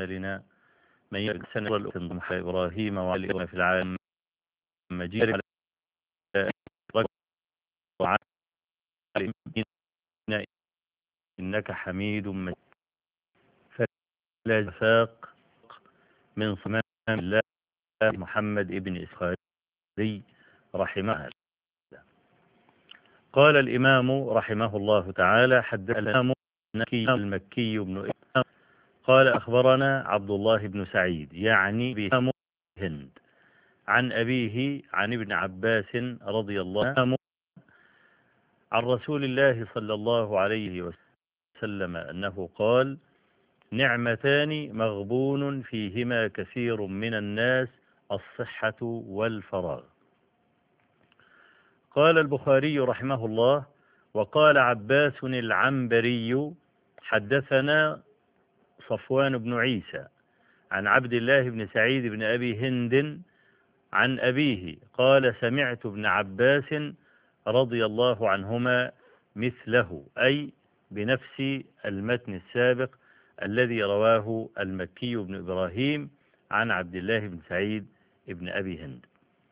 أعمالنا من يحسن والأسن إبراهيم وعلى إبراهيم في العالم مجيد إنك حميد مجيد فلا جفاق من صمام الله محمد ابن إسخاري رحمه الله قال الإمام رحمه الله تعالى حدث الإمام المكي بن إسحاق قال أخبرنا عبد الله بن سعيد يعني بهم هند عن أبيه عن ابن عباس رضي الله عنه عن رسول الله صلى الله عليه وسلم أنه قال نعمتان مغبون فيهما كثير من الناس الصحة والفراغ قال البخاري رحمه الله وقال عباس العنبري حدثنا صفوان بن عيسى عن عبد الله بن سعيد بن أبي هند عن أبيه قال سمعت ابن عباس رضي الله عنهما مثله أي بنفس المتن السابق الذي رواه المكي بن إبراهيم عن عبد الله بن سعيد بن أبي هند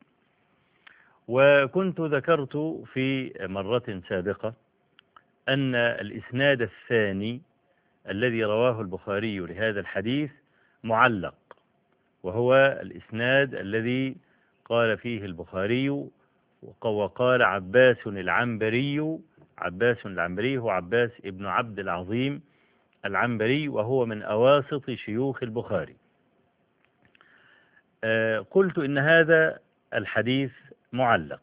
وكنت ذكرت في مرة سابقة أن الإسناد الثاني الذي رواه البخاري لهذا الحديث معلق وهو الإسناد الذي قال فيه البخاري وقال عباس العنبري عباس العنبري هو عباس ابن عبد العظيم العنبري وهو من أواسط شيوخ البخاري قلت إن هذا الحديث معلق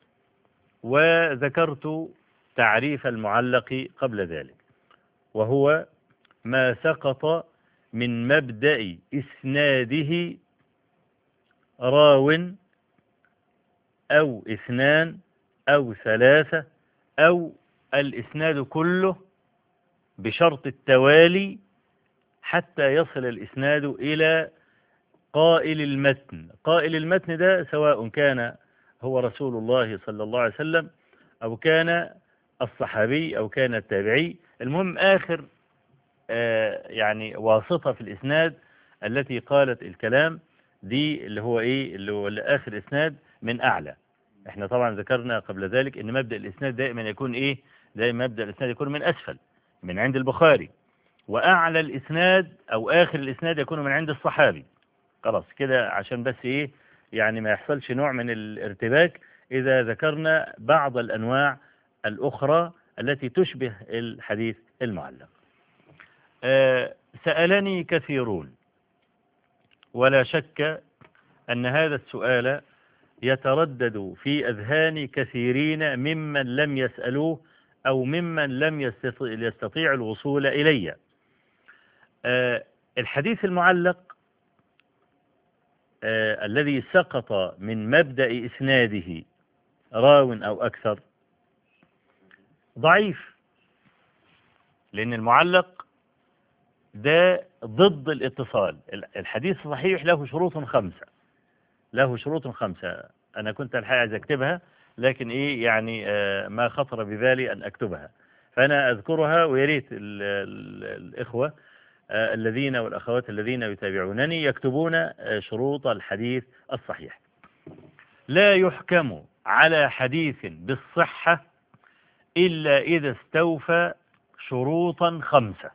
وذكرت تعريف المعلق قبل ذلك وهو ما سقط من مبدأ إسناده راو أو اثنان أو ثلاثة أو الإسناد كله بشرط التوالي حتى يصل الإسناد إلى قائل المتن قائل المتن ده سواء كان هو رسول الله صلى الله عليه وسلم أو كان الصحابي أو كان التابعي المهم آخر آه يعني واسطة في الإسناد التي قالت الكلام دي اللي هو إيه اللي هو آخر إسناد من أعلى احنا طبعا ذكرنا قبل ذلك ان مبدأ الإسناد دائما يكون إيه دائما مبدأ الإسناد يكون من أسفل من عند البخاري وأعلى الإسناد أو آخر الإسناد يكون من عند الصحابي خلاص كده عشان بس إيه يعني ما يحصلش نوع من الارتباك إذا ذكرنا بعض الأنواع الأخرى التي تشبه الحديث المعلق أه سألني كثيرون ولا شك أن هذا السؤال يتردد في أذهان كثيرين ممن لم يسألوه أو ممن لم يستطيع, يستطيع الوصول إلي أه الحديث المعلق أه الذي سقط من مبدأ إسناده راو أو أكثر ضعيف لأن المعلق ده ضد الاتصال الحديث الصحيح له شروط خمسة له شروط خمسة أنا كنت الحقيقة عايز أكتبها لكن إيه يعني آه ما خطر ببالي أن أكتبها فأنا أذكرها ويريت الإخوة آه الذين والأخوات الذين يتابعونني يكتبون آه شروط الحديث الصحيح لا يحكم على حديث بالصحة إلا إذا استوفى شروطا خمسة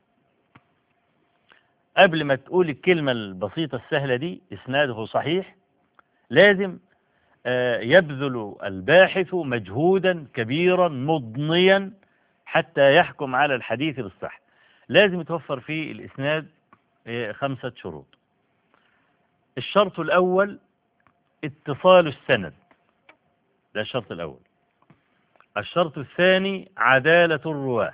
قبل ما تقول الكلمة البسيطة السهلة دي إسناده صحيح لازم يبذل الباحث مجهودا كبيرا مضنيا حتى يحكم على الحديث بالصحة لازم يتوفر فيه الإسناد خمسة شروط الشرط الأول اتصال السند ده الشرط الأول الشرط الثاني عدالة الرواة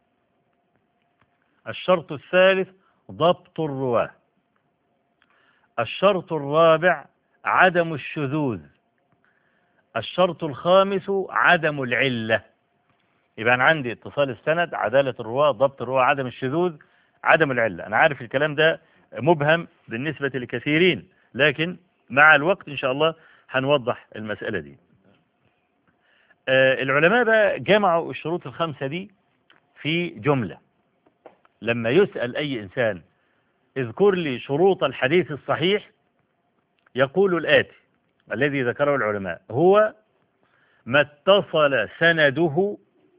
الشرط الثالث ضبط الرواة الشرط الرابع عدم الشذوذ الشرط الخامس عدم العلة يبقى أنا عندي اتصال السند عدالة الرواة ضبط الرواة عدم الشذوذ عدم العلة أنا عارف الكلام ده مبهم بالنسبة لكثيرين لكن مع الوقت إن شاء الله هنوضح المسألة دي آه العلماء بقى جمعوا الشروط الخمسة دي في جملة لما يسأل أي إنسان اذكر لي شروط الحديث الصحيح يقول الآتي الذي ذكره العلماء هو ما اتصل سنده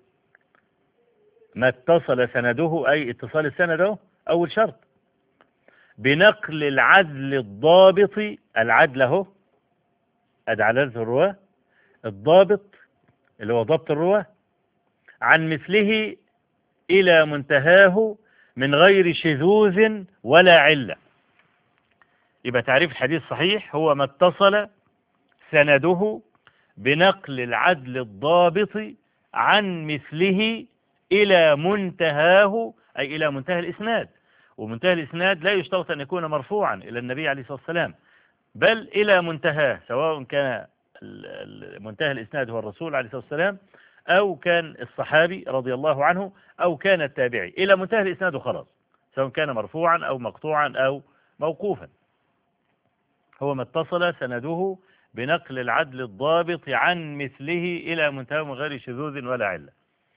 ما اتصل سنده أي اتصال السند أول شرط بنقل العدل الضابط العدل اهو أدعلته الرواة الضابط اللي هو ضبط الرواة عن مثله إلى منتهاه من غير شذوذ ولا علة يبقى تعريف الحديث صحيح هو ما اتصل سنده بنقل العدل الضابط عن مثله إلى منتهاه أي إلى منتهى الإسناد ومنتهى الإسناد لا يشترط أن يكون مرفوعا إلى النبي عليه الصلاة والسلام بل إلى منتهاه سواء كان منتهى الإسناد هو الرسول عليه الصلاة والسلام أو كان الصحابي رضي الله عنه أو كان التابعي إلى منتهى الإسناد وخلاص سواء كان مرفوعا أو مقطوعا أو موقوفا هو ما اتصل سنده بنقل العدل الضابط عن مثله إلى منتهى من غير شذوذ ولا علة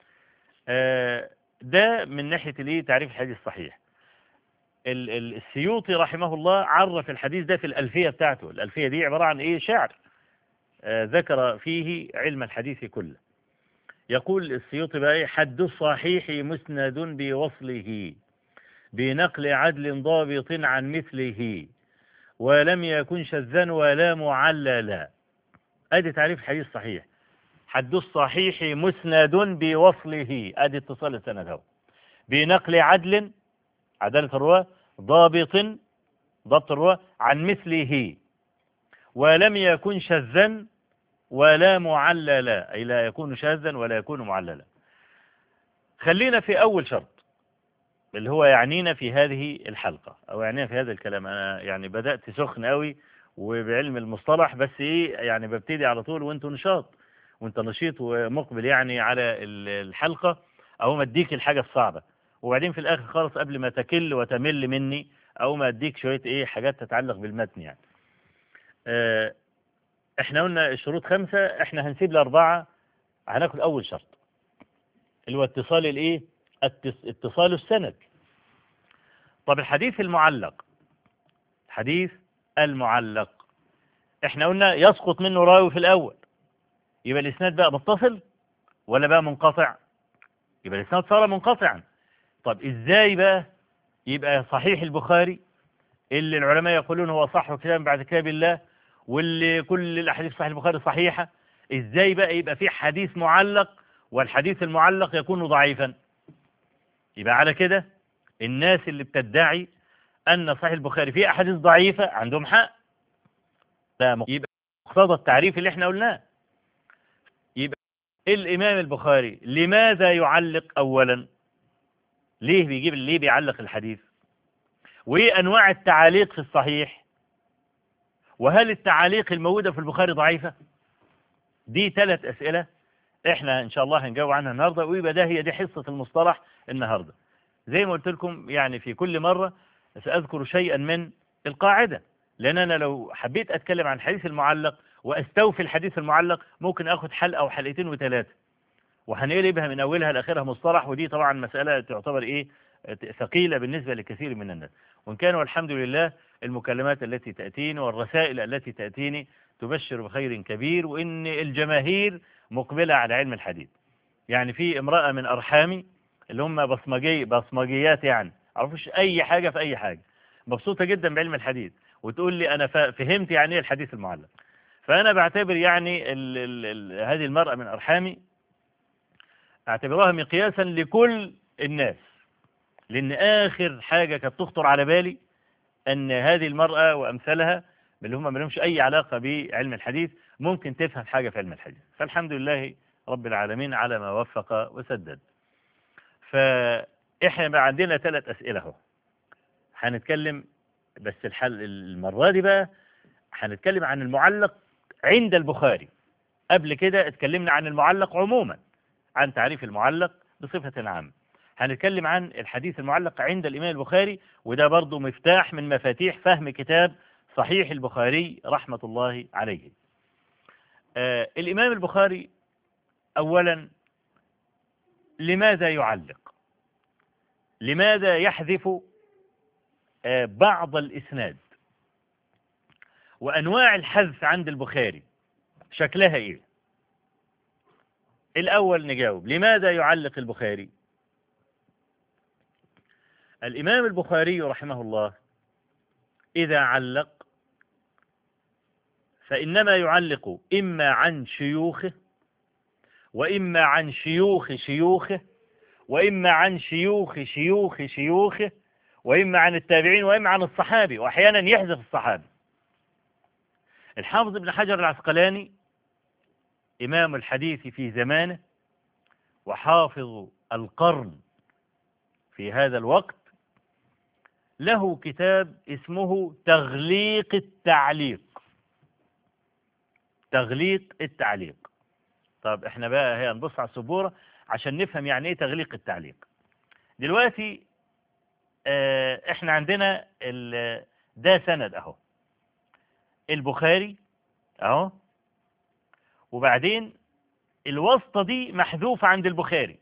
ده من ناحية الايه تعريف الحديث الصحيح السيوطي رحمه الله عرف الحديث ده في الألفية بتاعته الألفية دي عبارة عن إيه شعر ذكر فيه علم الحديث كله يقول السيوطي بقى إيه حد الصحيح مسند بوصله بنقل عدل ضابط عن مثله ولم يكن شذا ولا معللا ادي تعريف الحديث صحيح حد الصحيح مسند بوصله ادي اتصال السند اهو بنقل عدل عدالة الرواة ضابط ضبط الرواة عن مثله ولم يكن شذا ولا معللا أي لا يكون شاذا ولا يكون معللا خلينا في أول شرط اللي هو يعنينا في هذه الحلقة أو يعنينا في هذا الكلام أنا يعني بدأت سخن قوي وبعلم المصطلح بس إيه يعني ببتدي على طول وأنتوا نشاط وأنت نشيط ومقبل يعني على الحلقة أو ما أديك الحاجة الصعبة وبعدين في الآخر خالص قبل ما تكل وتمل مني أو ما أديك شوية إيه حاجات تتعلق بالمتن يعني اه احنا قلنا الشروط خمسة احنا هنسيب الأربعة هناخد أول شرط اللي هو اتصال الإيه اتصال السند طب الحديث المعلق الحديث المعلق احنا قلنا يسقط منه راوي في الأول يبقى الإسناد بقى متصل ولا بقى منقطع يبقى الإسناد صار منقطعا طب إزاي بقى يبقى صحيح البخاري اللي العلماء يقولون هو صح كتاب بعد كتاب الله واللي كل الأحاديث صحيح البخاري صحيحة إزاي بقى يبقى في حديث معلق والحديث المعلق يكون ضعيفا يبقى على كده الناس اللي بتدعي أن صحيح البخاري فيه أحاديث ضعيفة عندهم حق ده يبقى مقتضى التعريف اللي احنا قلناه يبقى الإمام البخاري لماذا يعلق أولا ليه بيجيب ليه بيعلق الحديث وإيه أنواع التعاليق في الصحيح وهل التعاليق الموجودة في البخاري ضعيفة دي ثلاث أسئلة احنا ان شاء الله هنجاوب عنها النهاردة ويبقى ده هي دي حصة المصطلح النهاردة زي ما قلت لكم يعني في كل مرة سأذكر شيئا من القاعدة لأن أنا لو حبيت أتكلم عن الحديث المعلق وأستوفي الحديث المعلق ممكن أخذ حلقة أو حلقتين وثلاثة وهنقلبها من أولها لآخرها مصطلح ودي طبعا مسألة تعتبر إيه ثقيلة بالنسبة لكثير من الناس وإن كان والحمد لله المكالمات التي تأتيني والرسائل التي تأتيني تبشر بخير كبير وإن الجماهير مقبلة على علم الحديث يعني في امرأة من أرحامي اللي هم بصمجي بصمجيات يعني عرفوش أي حاجة في أي حاجة مبسوطة جدا بعلم الحديث وتقول لي أنا فهمت يعني إيه الحديث المعلق فأنا بعتبر يعني ال ال ال هذه المرأة من أرحامي أعتبرها مقياسا لكل الناس لأن آخر حاجة كانت تخطر على بالي أن هذه المرأة وأمثالها اللي هم ما لهمش أي علاقة بعلم الحديث ممكن تفهم حاجة في علم الحديث فالحمد لله رب العالمين على ما وفق وسدد فإحنا بقى عندنا ثلاث أسئلة اهو هنتكلم بس الحل المرة دي بقى هنتكلم عن المعلق عند البخاري قبل كده اتكلمنا عن المعلق عموما عن تعريف المعلق بصفة عامة هنتكلم عن الحديث المعلق عند الإمام البخاري وده برضو مفتاح من مفاتيح فهم كتاب صحيح البخاري رحمة الله عليه آه الإمام البخاري أولا لماذا يعلق لماذا يحذف آه، بعض الإسناد وأنواع الحذف عند البخاري شكلها إيه الأول نجاوب لماذا يعلق البخاري الإمام البخاري رحمه الله إذا علق فإنما يعلق إما عن شيوخه وإما عن شيوخ شيوخه وإما عن شيوخ شيوخ شيوخه وإما عن التابعين وإما عن الصحابي وأحيانا يحذف الصحابي الحافظ ابن حجر العسقلاني إمام الحديث في زمانه وحافظ القرن في هذا الوقت له كتاب اسمه تغليق التعليق تغليق التعليق طب احنا بقى هي نبص على السبورة عشان نفهم يعني ايه تغليق التعليق دلوقتي اه احنا عندنا ده سند اهو البخاري اهو وبعدين الواسطة دي محذوفة عند البخاري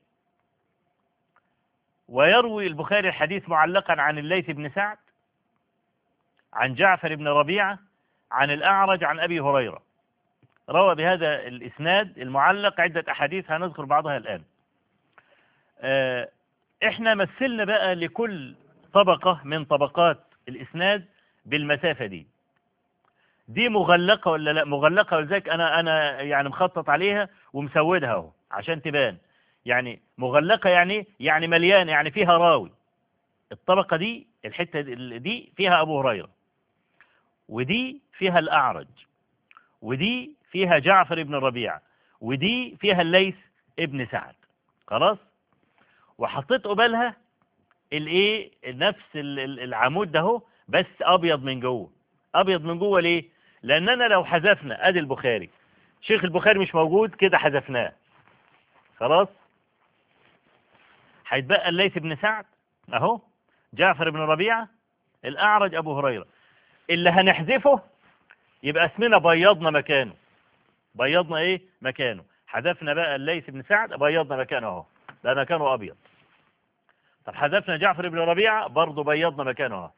ويروي البخاري الحديث معلقا عن الليث بن سعد عن جعفر بن ربيعة عن الأعرج عن أبي هريرة روى بهذا الإسناد المعلق عدة أحاديث هنذكر بعضها الآن احنا مثلنا بقى لكل طبقة من طبقات الإسناد بالمسافة دي دي مغلقة ولا لا مغلقة ولذلك أنا أنا يعني مخطط عليها ومسودها اهو عشان تبان يعني مغلقة يعني يعني مليانة يعني فيها راوي الطبقة دي الحتة دي فيها أبو هريرة ودي فيها الأعرج ودي فيها جعفر بن الربيع ودي فيها الليث ابن سعد خلاص وحطيت قبالها الايه نفس العمود ده اهو بس ابيض من جوه ابيض من جوه ليه لاننا لو حذفنا ادي البخاري شيخ البخاري مش موجود كده حذفناه خلاص هيتبقى الليث بن سعد اهو جعفر بن ربيعة الاعرج ابو هريرة اللي هنحذفه يبقى اسمنا بيضنا مكانه بيضنا ايه مكانه حذفنا بقى الليث بن سعد بيضنا مكانه اهو ده مكانه ابيض طب حذفنا جعفر بن ربيعة برضه بيضنا مكانه اهو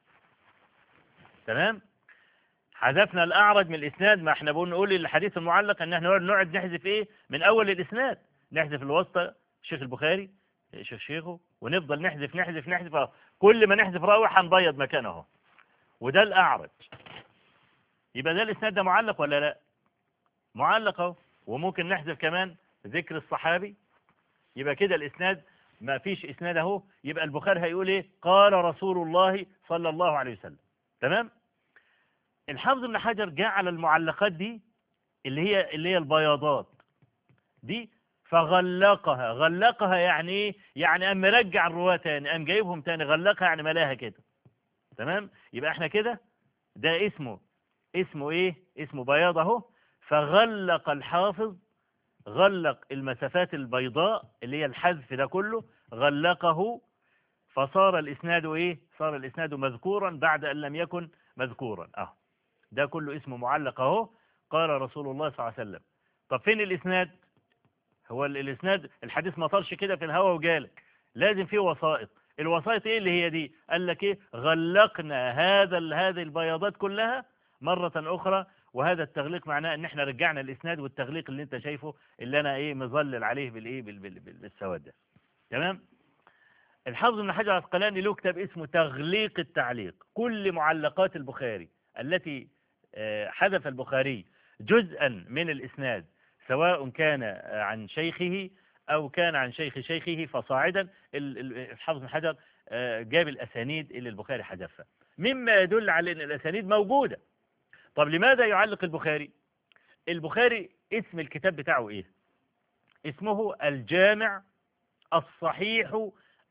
تمام حذفنا الأعرج من الإسناد ما احنا بنقول الحديث المعلق ان احنا نقعد نحذف ايه من أول الإسناد نحذف الواسطة شيخ البخاري شيخ شيخه ونفضل نحذف نحذف نحذف كل ما نحذف راوي هنبيض مكانه اهو وده الأعرج يبقى ده الإسناد ده معلق ولا لا معلق اهو وممكن نحذف كمان ذكر الصحابي يبقى كده الإسناد ما فيش إسناد اهو يبقى البخاري هيقول ايه قال رسول الله صلى الله عليه وسلم تمام الحافظ ابن حجر جاء على المعلقات دي اللي هي اللي هي البياضات دي فغلقها غلقها يعني ايه يعني قام مرجع الرواه تاني قام جايبهم تاني غلقها يعني ملاها كده تمام يبقى احنا كده ده اسمه اسمه ايه اسمه بياض اهو فغلق الحافظ غلق المسافات البيضاء اللي هي الحذف ده كله غلقه فصار الاسناد ايه صار الاسناد مذكورا بعد ان لم يكن مذكورا اهو ده كله اسمه معلق اهو قال رسول الله صلى الله عليه وسلم طب فين الاسناد هو الاسناد الحديث ما طارش كده في الهواء وجالك لازم فيه وسائط الوسائط ايه اللي هي دي قال لك ايه غلقنا هذا هذه البياضات كلها مرة اخرى وهذا التغليق معناه ان احنا رجعنا الاسناد والتغليق اللي انت شايفه اللي انا ايه مظلل عليه بالايه بالسواد ده تمام الحافظ ابن حجر العسقلاني له كتاب اسمه تغليق التعليق كل معلقات البخاري التي حذف البخاري جزءا من الإسناد سواء كان عن شيخه أو كان عن شيخ شيخه فصاعدا الحافظ بن حجر جاب الأسانيد اللي البخاري حذفها مما يدل على أن الأسانيد موجودة طب لماذا يعلق البخاري البخاري اسم الكتاب بتاعه إيه اسمه الجامع الصحيح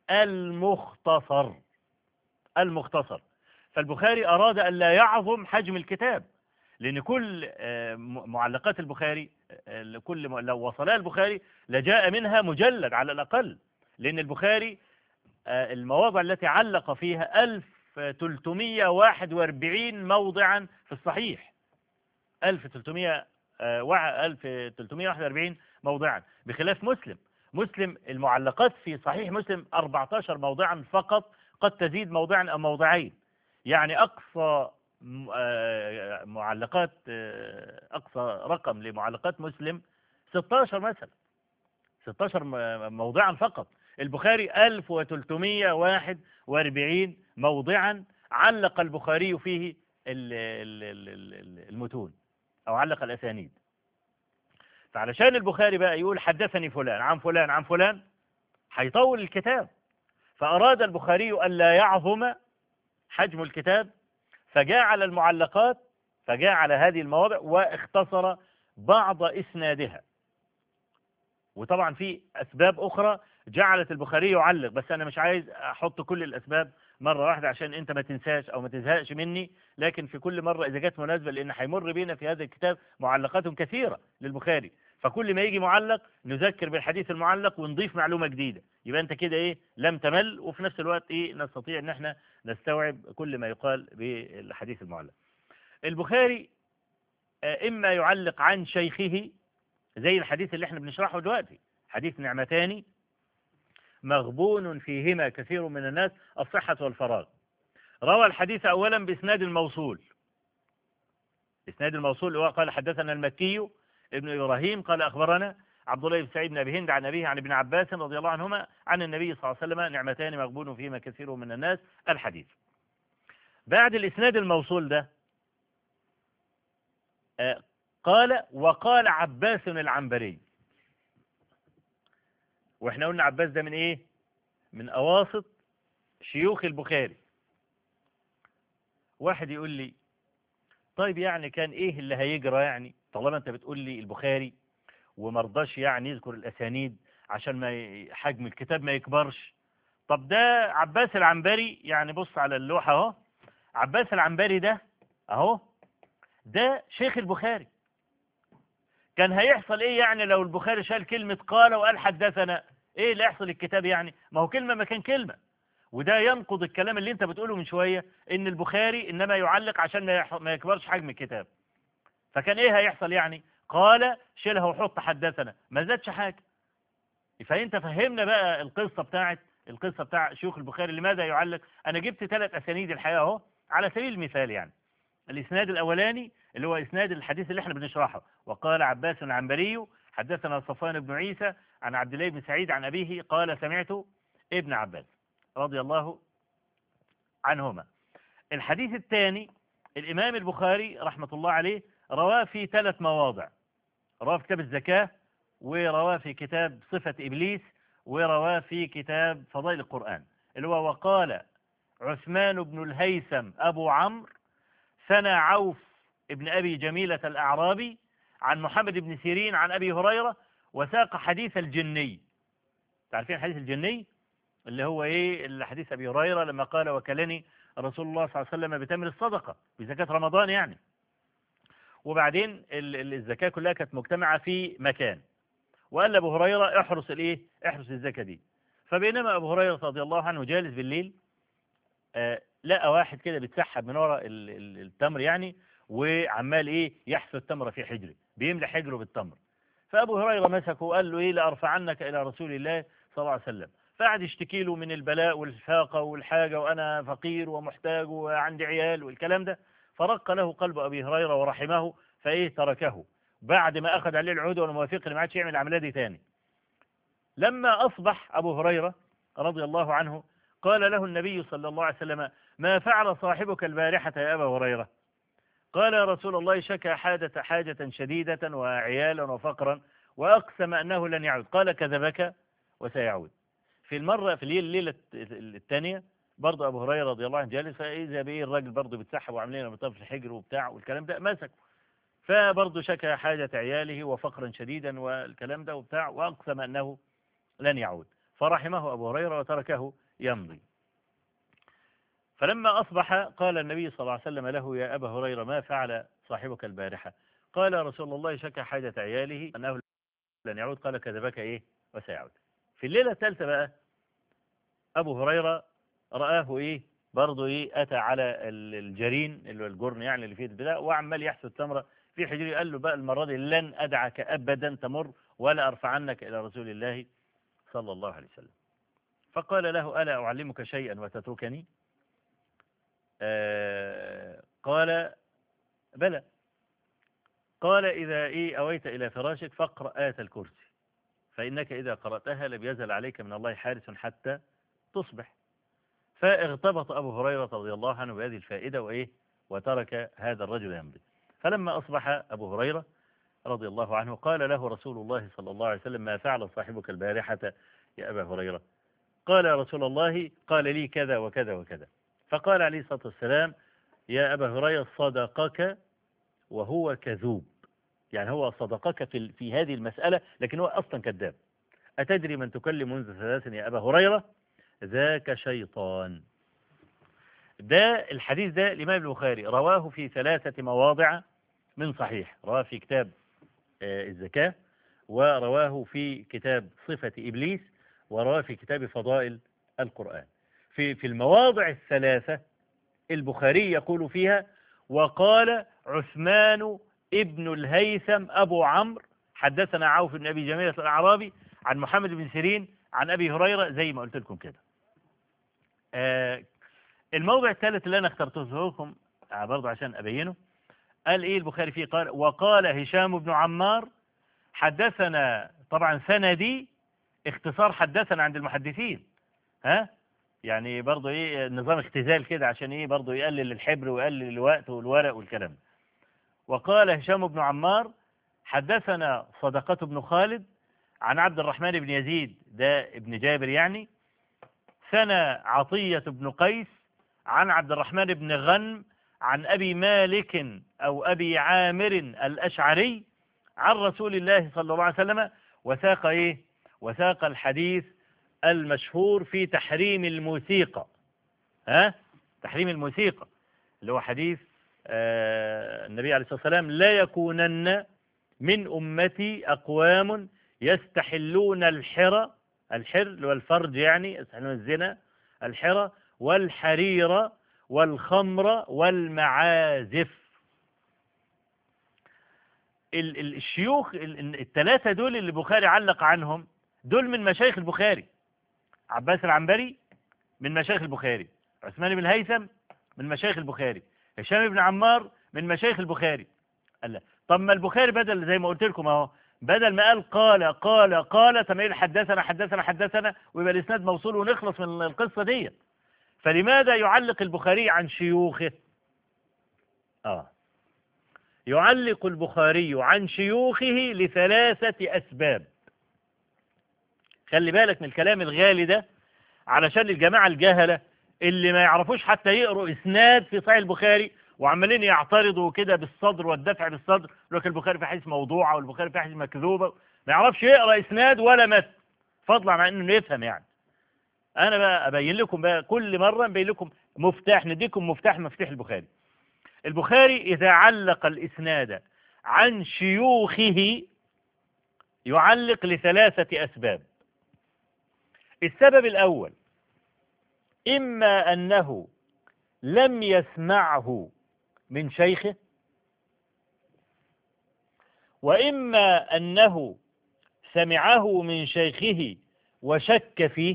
المختصر المختصر فالبخاري أراد أن لا يعظم حجم الكتاب لأن كل معلقات البخاري كل لو وصلها البخاري لجاء منها مجلد على الأقل لأن البخاري المواضع التي علق فيها 1341 موضعا في الصحيح 1300 1341 موضعا بخلاف مسلم مسلم المعلقات في صحيح مسلم 14 موضعا فقط قد تزيد موضعا أو موضعين يعني أقصى م- آه، معلقات آه، أقصى رقم لمعلقات مسلم 16 مثلا 16 م- موضعا فقط البخاري 1341 موضعا علق البخاري فيه ال- ال- ال- ال- المتون أو علق الأسانيد فعلشان البخاري بقى يقول حدثني فلان عن فلان عن فلان هيطول الكتاب فأراد البخاري ألا يعظم حجم الكتاب فجعل المعلقات فجعل هذه المواضع واختصر بعض إسنادها وطبعا في أسباب أخرى جعلت البخاري يعلق بس أنا مش عايز أحط كل الأسباب مرة واحدة عشان أنت ما تنساش أو ما تزهقش مني لكن في كل مرة إذا جت مناسبة لأن هيمر بينا في هذا الكتاب معلقات كثيرة للبخاري فكل ما يجي معلق نذكر بالحديث المعلق ونضيف معلومة جديدة يبقى أنت كده إيه لم تمل وفي نفس الوقت إيه نستطيع إن احنا نستوعب كل ما يقال بالحديث المعلق البخاري آه، إما يعلق عن شيخه زي الحديث اللي احنا بنشرحه دلوقتي حديث نعمتان مغبون فيهما كثير من الناس الصحة والفراغ روى الحديث أولا بإسناد الموصول إسناد الموصول اللي هو قال حدثنا المكي ابن إبراهيم قال أخبرنا عبد الله بن سعيد بن أبي هند عن أبيه عن ابن عباس رضي الله عنهما عن النبي صلى الله عليه وسلم نعمتان مغبون فيهما كثير من الناس الحديث بعد الإسناد الموصول ده آه، قال وقال عباس العنبري واحنا قلنا عباس ده من ايه من اواسط شيوخ البخاري واحد يقول لي طيب يعني كان ايه اللي هيجرى يعني طالما انت بتقول لي البخاري ومرضاش يعني يذكر الاسانيد عشان ما ي- حجم الكتاب ما يكبرش طب ده عباس العنبري يعني بص على اللوحة اهو عباس العنبري ده اهو ده شيخ البخاري كان هيحصل ايه يعني لو البخاري شال كلمة قال وقال حدثنا ايه اللي يحصل الكتاب يعني ما هو كلمة مكان كلمة وده ينقض الكلام اللي انت بتقوله من شوية ان البخاري انما يعلق عشان ما يح- ما يكبرش حجم الكتاب فكان ايه هيحصل يعني قال شيلها وحط حدثنا ما زادش حاجة فانت فهمنا بقى القصة بتاعت القصة بتاع شيوخ البخاري لماذا يعلق انا جبت ثلاث اسانيد الحقيقة اهو على سبيل المثال يعني الاسناد الاولاني اللي هو اسناد الحديث اللي احنا بنشرحه وقال عباس العنبري حدثنا صفوان بن عيسى عن عبد الله بن سعيد عن ابيه قال سمعت ابن عباس رضي الله عنهما الحديث الثاني الامام البخاري رحمه الله عليه رواه في ثلاث مواضع رواه في كتاب الزكاه ورواه في كتاب صفه ابليس ورواه في كتاب فضائل القران اللي هو وقال عثمان بن الهيثم ابو عمرو ثنى عوف ابن أبي جميلة الأعرابي عن محمد بن سيرين عن أبي هريرة وساق حديث الجني تعرفين حديث الجني اللي هو إيه اللي حديث أبي هريرة لما قال وكلني رسول الله صلى الله عليه وسلم بتمر الصدقة بزكاة رمضان يعني وبعدين ال- ال- الزكاة كلها كانت مجتمعة في مكان وقال أبو هريرة احرس الإيه احرس الزكاة دي فبينما أبو هريرة رضي الله عنه جالس بالليل آه لقى واحد كده بيتسحب من ورا ال- ال- التمر يعني وعمال ايه يحث التمر في حجره بيملى حجره بالتمر فابو هريره مسكه وقال له ايه لارفعنك الى رسول الله صلى الله عليه وسلم فقعد يشتكي له من البلاء والفاقه والحاجه وانا فقير ومحتاج وعندي عيال والكلام ده فرق له قلب ابي هريره ورحمه فايه تركه بعد ما اخذ عليه العهد والمواثيق اللي ما عادش يعمل العمليه دي تاني لما اصبح ابو هريره رضي الله عنه قال له النبي صلى الله عليه وسلم ما فعل صاحبك البارحه يا ابا هريره قال يا رسول الله شكى حاجة حاجة شديدة وعيالا وفقرا وأقسم أنه لن يعود قال كذبك وسيعود في المرة في الليلة, الليلة الثانية برضه أبو هريرة رضي الله عنه جالس فإذا به الراجل برضه بيتسحب وعاملين بطاف الحجر وبتاع والكلام ده مسك فبرضه شكى حاجة عياله وفقرا شديدا والكلام ده وبتاع وأقسم أنه لن يعود فرحمه أبو هريرة وتركه يمضي فلما أصبح قال النبي صلى الله عليه وسلم له يا أبا هريرة ما فعل صاحبك البارحة قال يا رسول الله شكى حاجة عياله أنه لن يعود قال كذبك إيه وسيعود في الليلة الثالثة بقى أبو هريرة رآه إيه برضه إيه أتى على ال- الجرين اللي هو الجرن يعني اللي فيه البتاع وعمال يحسد التمرة في حجري قال له بقى المرة دي لن أدعك أبدا تمر ولا أرفعنك إلى رسول الله صلى الله عليه وسلم فقال له ألا أعلمك شيئا وتتركني آه قال بلى قال إذا إيه أويت إلى فراشك فاقرأ آية الكرسي فإنك إذا قرأتها لم يزل عليك من الله حارس حتى تصبح فاغتبط أبو هريرة رضي الله عنه بهذه الفائدة وإيه وترك هذا الرجل ينبت فلما أصبح أبو هريرة رضي الله عنه قال له رسول الله صلى الله عليه وسلم ما فعل صاحبك البارحة يا أبا هريرة قال يا رسول الله قال لي كذا وكذا وكذا فقال عليه الصلاة والسلام يا أبا هريرة صدقك وهو كذوب يعني هو صدقك في, في هذه المسألة لكن هو أصلا كذاب أتدري من تكلم منذ ثلاث يا أبا هريرة ذاك شيطان ده الحديث ده الإمام البخاري رواه في ثلاثة مواضع من صحيح رواه في كتاب الزكاة ورواه في كتاب صفة إبليس ورواه في كتاب فضائل القرآن في في المواضع الثلاثة البخاري يقول فيها وقال عثمان ابن الهيثم أبو عمرو حدثنا عوف بن أبي جميلة الأعرابي عن محمد بن سيرين عن أبي هريرة زي ما قلت لكم كده آه الموضع الثالث اللي أنا اخترته لكم برضه عشان أبينه قال إيه البخاري فيه قال وقال هشام بن عمار حدثنا طبعا سندي اختصار حدثنا عند المحدثين ها يعني برضه ايه نظام اختزال كده عشان ايه برضه يقلل الحبر ويقلل الوقت والورق والكلام وقال هشام بن عمار حدثنا صدقة بن خالد عن عبد الرحمن بن يزيد ده ابن جابر يعني ثنى عطية بن قيس عن عبد الرحمن بن غنم عن أبي مالك أو أبي عامر الأشعري عن رسول الله صلى الله عليه وسلم وساق إيه وساق الحديث المشهور في تحريم الموسيقى ها تحريم الموسيقى اللي هو حديث آه النبي عليه الصلاة والسلام لا يكونن من أمتي أقوام يستحلون الحرى الحر اللي هو الفرج يعني يستحلون الزنا الحرى والحرير والخمر والمعازف الشيوخ الثلاثة دول اللي البخاري علق عنهم دول من مشايخ البخاري عباس العنبري من مشايخ البخاري عثمان بن الهيثم من مشايخ البخاري هشام بن عمار من مشايخ البخاري قال لا طب ما البخاري بدل زي ما قلت لكم اهو بدل ما قال قال قال قال طب ايه حدثنا حدثنا حدثنا ويبقى الاسناد موصول ونخلص من القصه دي فلماذا يعلق البخاري عن شيوخه اه يعلق البخاري عن شيوخه لثلاثة أسباب خلي بالك من الكلام الغالي ده علشان الجماعة الجهلة اللي ما يعرفوش حتى يقروا إسناد في صحيح البخاري وعمالين يعترضوا كده بالصدر والدفع بالصدر لك البخاري في حديث موضوعة والبخاري في حديث مكذوبة ما يعرفش يقرا إسناد ولا متن فضلا عن إنه يفهم يعني أنا بقى أبين لكم بقى كل مرة نبين لكم مفتاح نديكم مفتاح مفتاح البخاري البخاري إذا علق الإسناد عن شيوخه يعلق لثلاثة أسباب السبب الأول إما أنه لم يسمعه من شيخه وإما أنه سمعه من شيخه وشك فيه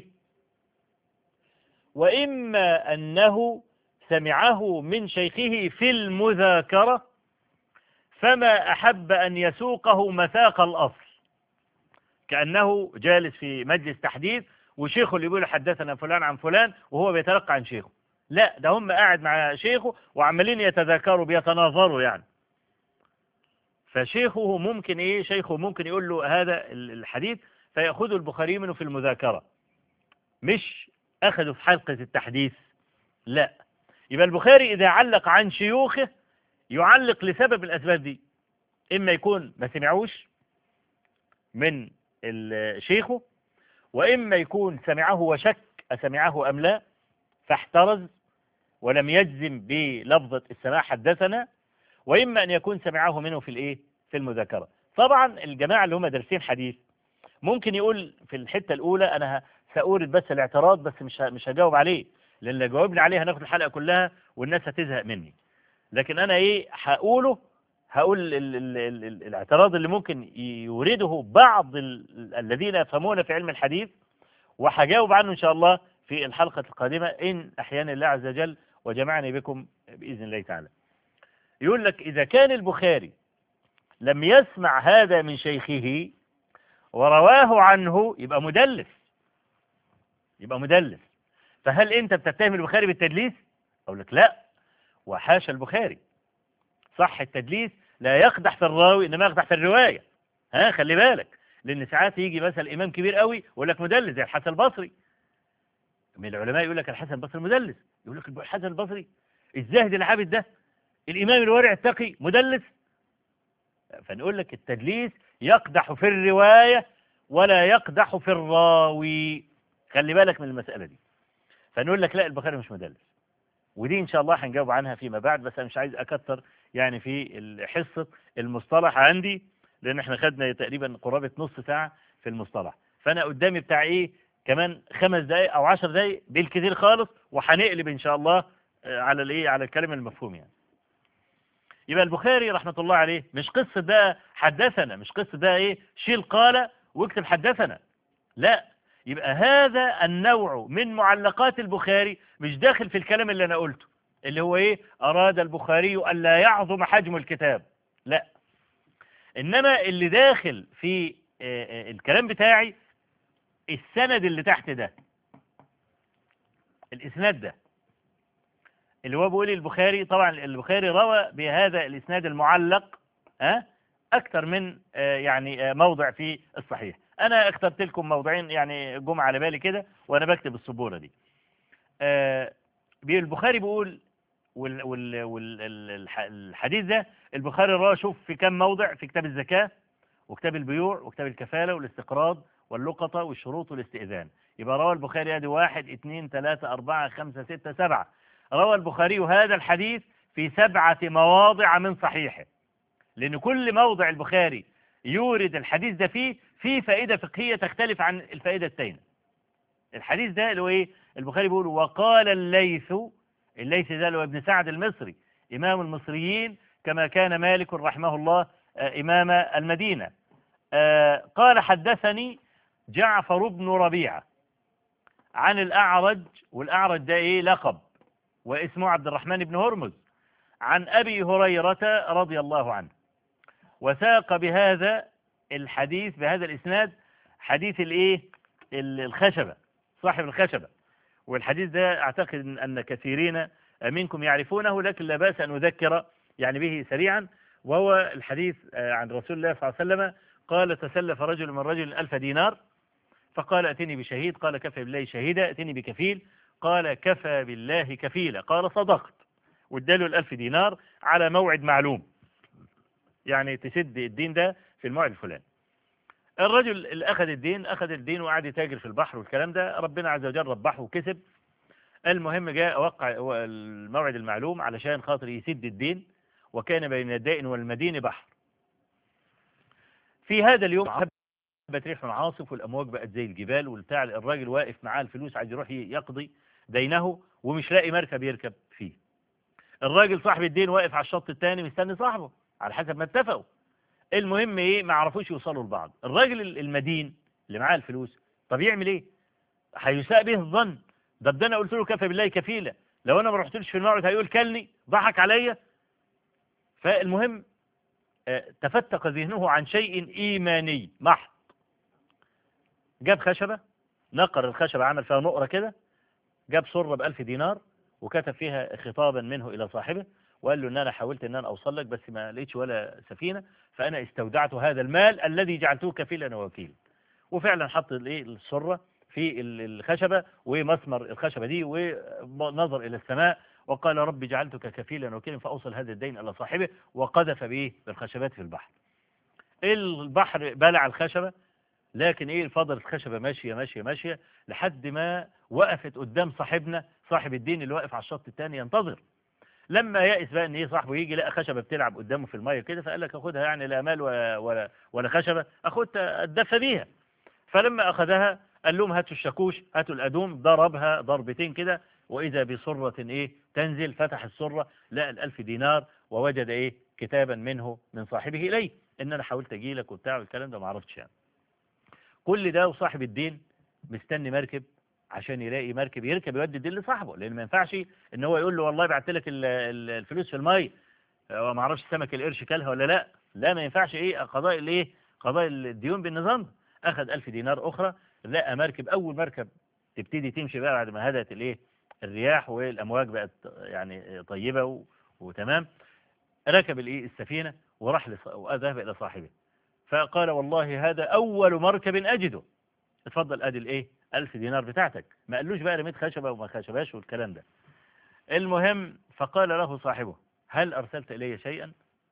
وإما أنه سمعه من شيخه في المذاكرة فما أحب أن يسوقه مساق الأصل كأنه جالس في مجلس تحديث وشيخه اللي بيقول حدثنا فلان عن فلان وهو بيتلقى عن شيخه لا ده هم قاعد مع شيخه وعمالين يتذاكروا بيتناظروا يعني فشيخه ممكن ايه شيخه ممكن يقول له هذا الحديث فيأخذه البخاري منه في المذاكرة مش أخذه في حلقة التحديث لا يبقى البخاري إذا علق عن شيوخه يعلق لسبب الأسباب دي إما يكون ما سمعوش من شيخه وإما يكون سمعه وشك أسمعه أم لا فاحترز ولم يجزم بلفظة السماع حدثنا وإما أن يكون سمعه منه في الإيه في المذاكرة طبعا الجماعة اللي هم دارسين حديث ممكن يقول في الحتة الأولى أنا سأورد بس الاعتراض بس مش مش هجاوب عليه لأن لو جاوبنا عليه هناخد الحلقة كلها والناس هتزهق مني لكن أنا إيه هقوله هقول ال ال ال ال الاعتراض اللي ممكن يورده بعض الذين يفهمون في علم الحديث وهجاوب عنه إن شاء الله في الحلقة القادمة إن أحيانا الله عز وجل وجمعني بكم بإذن الله تعالى يقول لك إذا كان البخاري لم يسمع هذا من شيخه ورواه عنه يبقى مدلس يبقى مدلس فهل أنت بتتهم البخاري بالتدليس؟ أقول لك لا وحاشا البخاري صح التدليس لا يقدح في الراوي إنما يقدح في الرواية ها خلي بالك لأن ساعات يجي مثلا إمام كبير قوي ويقول لك مدلس زي الحسن البصري من العلماء يقول لك الحسن البصري مدلس يقول لك الحسن البصري الزاهد العابد ده الإمام الورع التقي مدلس فنقول لك التدليس يقدح في الرواية ولا يقدح في الراوي خلي بالك من المسألة دي فنقول لك لا البخاري مش مدلس ودي إن شاء الله هنجاوب عنها فيما بعد بس أنا مش عايز أكتر يعني في حصة المصطلح عندي لأن احنا خدنا تقريبا قرابة نص ساعة في المصطلح فأنا قدامي بتاع إيه كمان خمس دقايق أو عشر دقايق بالكثير خالص وهنقلب إن شاء الله على الإيه على الكلام المفهوم يعني يبقى البخاري رحمة الله عليه مش قصة ده حدثنا مش قصة ده إيه شيل قال واكتب حدثنا لا يبقى هذا النوع من معلقات البخاري مش داخل في الكلام اللي أنا قلته اللي هو إيه أراد البخاري ألا يعظم حجم الكتاب لا إنما اللي داخل في الكلام بتاعي السند اللي تحت ده الإسناد ده اللي هو بيقول البخاري طبعا البخاري روى بهذا الإسناد المعلق ها أكثر من يعني موضع في الصحيح أنا اخترت لكم موضعين يعني جم على بالي كده وأنا بكتب السبورة دي البخاري بيقول والحديث ده البخاري رواه شوف في كم موضع في كتاب الزكاة وكتاب البيوع وكتاب الكفالة والاستقراض واللقطة والشروط والاستئذان يبقى روى البخاري ادي واحد اثنين ثلاثة أربعة خمسة ستة سبعة روى البخاري هذا الحديث في سبعة مواضع من صحيحه لأن كل موضع البخاري يورد الحديث ده فيه فيه فائدة فقهية تختلف عن الفائدة التانية الحديث ده اللي هو ايه البخاري بيقول وقال الليث الليث ده اللي هو ابن سعد المصري إمام المصريين كما كان مالك رحمه الله إمام المدينة قال حدثني جعفر بن ربيعة عن الأعرج والأعرج ده إيه لقب واسمه عبد الرحمن بن هرمز عن أبي هريرة رضي الله عنه وساق بهذا الحديث بهذا الإسناد حديث الإيه الخشبة صاحب الخشبة والحديث ده أعتقد أن كثيرين منكم يعرفونه لكن لا بأس أن أذكر يعني به سريعا وهو الحديث عن رسول الله صلى الله عليه وسلم قال تسلف رجل من رجل ألف دينار فقال أتني بشهيد قال كفى بالله شهيدا أتني بكفيل قال كفى بالله كفيلا قال صدقت واداله الألف دينار على موعد معلوم يعني تسد الدين ده في الموعد الفلاني الرجل اللي أخذ الدين أخذ الدين وقعد يتاجر في البحر والكلام ده ربنا عز وجل ربحه وكسب المهم جاء وقع الموعد المعلوم علشان خاطر يسد الدين وكان بين الدائن والمدين بحر في هذا اليوم هبت ريح عاصف والأمواج بقت زي الجبال والبتاع الراجل واقف معاه الفلوس عايز يروح يقضي دينه ومش لاقي مركب يركب فيه الراجل صاحب الدين واقف على الشط الثاني مستني صاحبه على حسب ما اتفقوا المهم ايه ما عرفوش يوصلوا لبعض الراجل المدين اللي معاه الفلوس طب يعمل ايه هيساء به الظن ده ده انا قلت له كفى بالله كفيله لو انا ما رحتلش في الموعد هيقول كلني ضحك عليا فالمهم تفتق ذهنه عن شيء ايماني محض جاب خشبه نقر الخشبه عمل فيها نقره كده جاب صره بألف دينار وكتب فيها خطابا منه الى صاحبه وقال له ان انا حاولت ان انا اوصل لك بس ما لقيتش ولا سفينه فانا استودعت هذا المال الذي جعلته كفيلا ووكيلا وفعلا حط الايه السره في الخشبه ومسمر الخشبه دي ونظر الى السماء وقال رب جعلتك كفيلا وكيلا فاوصل هذا الدين الى صاحبه وقذف بايه بالخشبات في البحر البحر بلع الخشبه لكن ايه فضلت الخشبه ماشيه ماشيه ماشيه لحد ما وقفت قدام صاحبنا صاحب الدين اللي واقف على الشط الثاني ينتظر لما يأس بقى ان ايه صاحبه يجي لقى خشبه بتلعب قدامه في الميه كده فقال لك اخدها يعني لا مال ولا ولا, ولا خشبه اخدها اتدفى بيها فلما اخذها قال لهم هاتوا الشاكوش هاتوا الادوم ضربها ضربتين كده واذا بصره ايه تنزل فتح السره لقى الالف دينار ووجد ايه كتابا منه من صاحبه اليه ان انا حاولت اجي لك وبتاع والكلام ده ما عرفتش يعني كل ده وصاحب الدين مستني مركب عشان يلاقي مركب يركب يودي الدين لصاحبه لان ما ينفعش ان هو يقول له والله بعت لك ال- ال- الفلوس في الميه هو ما اعرفش سمك القرش كلها ولا لا لا ما ينفعش ايه قضاء الايه قضاء الديون بالنظام ده. اخذ 1000 دينار اخرى لقى مركب اول مركب تبتدي تمشي بقى بعد ما هدت الايه الرياح والامواج بقت يعني طيبه و... وتمام ركب الايه السفينه وراح لص... وذهب الى صاحبه فقال والله هذا اول مركب اجده اتفضل ادي الايه 1000 دينار بتاعتك ما قالوش بقى رميت خشبه وما خشباش والكلام ده المهم فقال له صاحبه هل ارسلت الي شيئا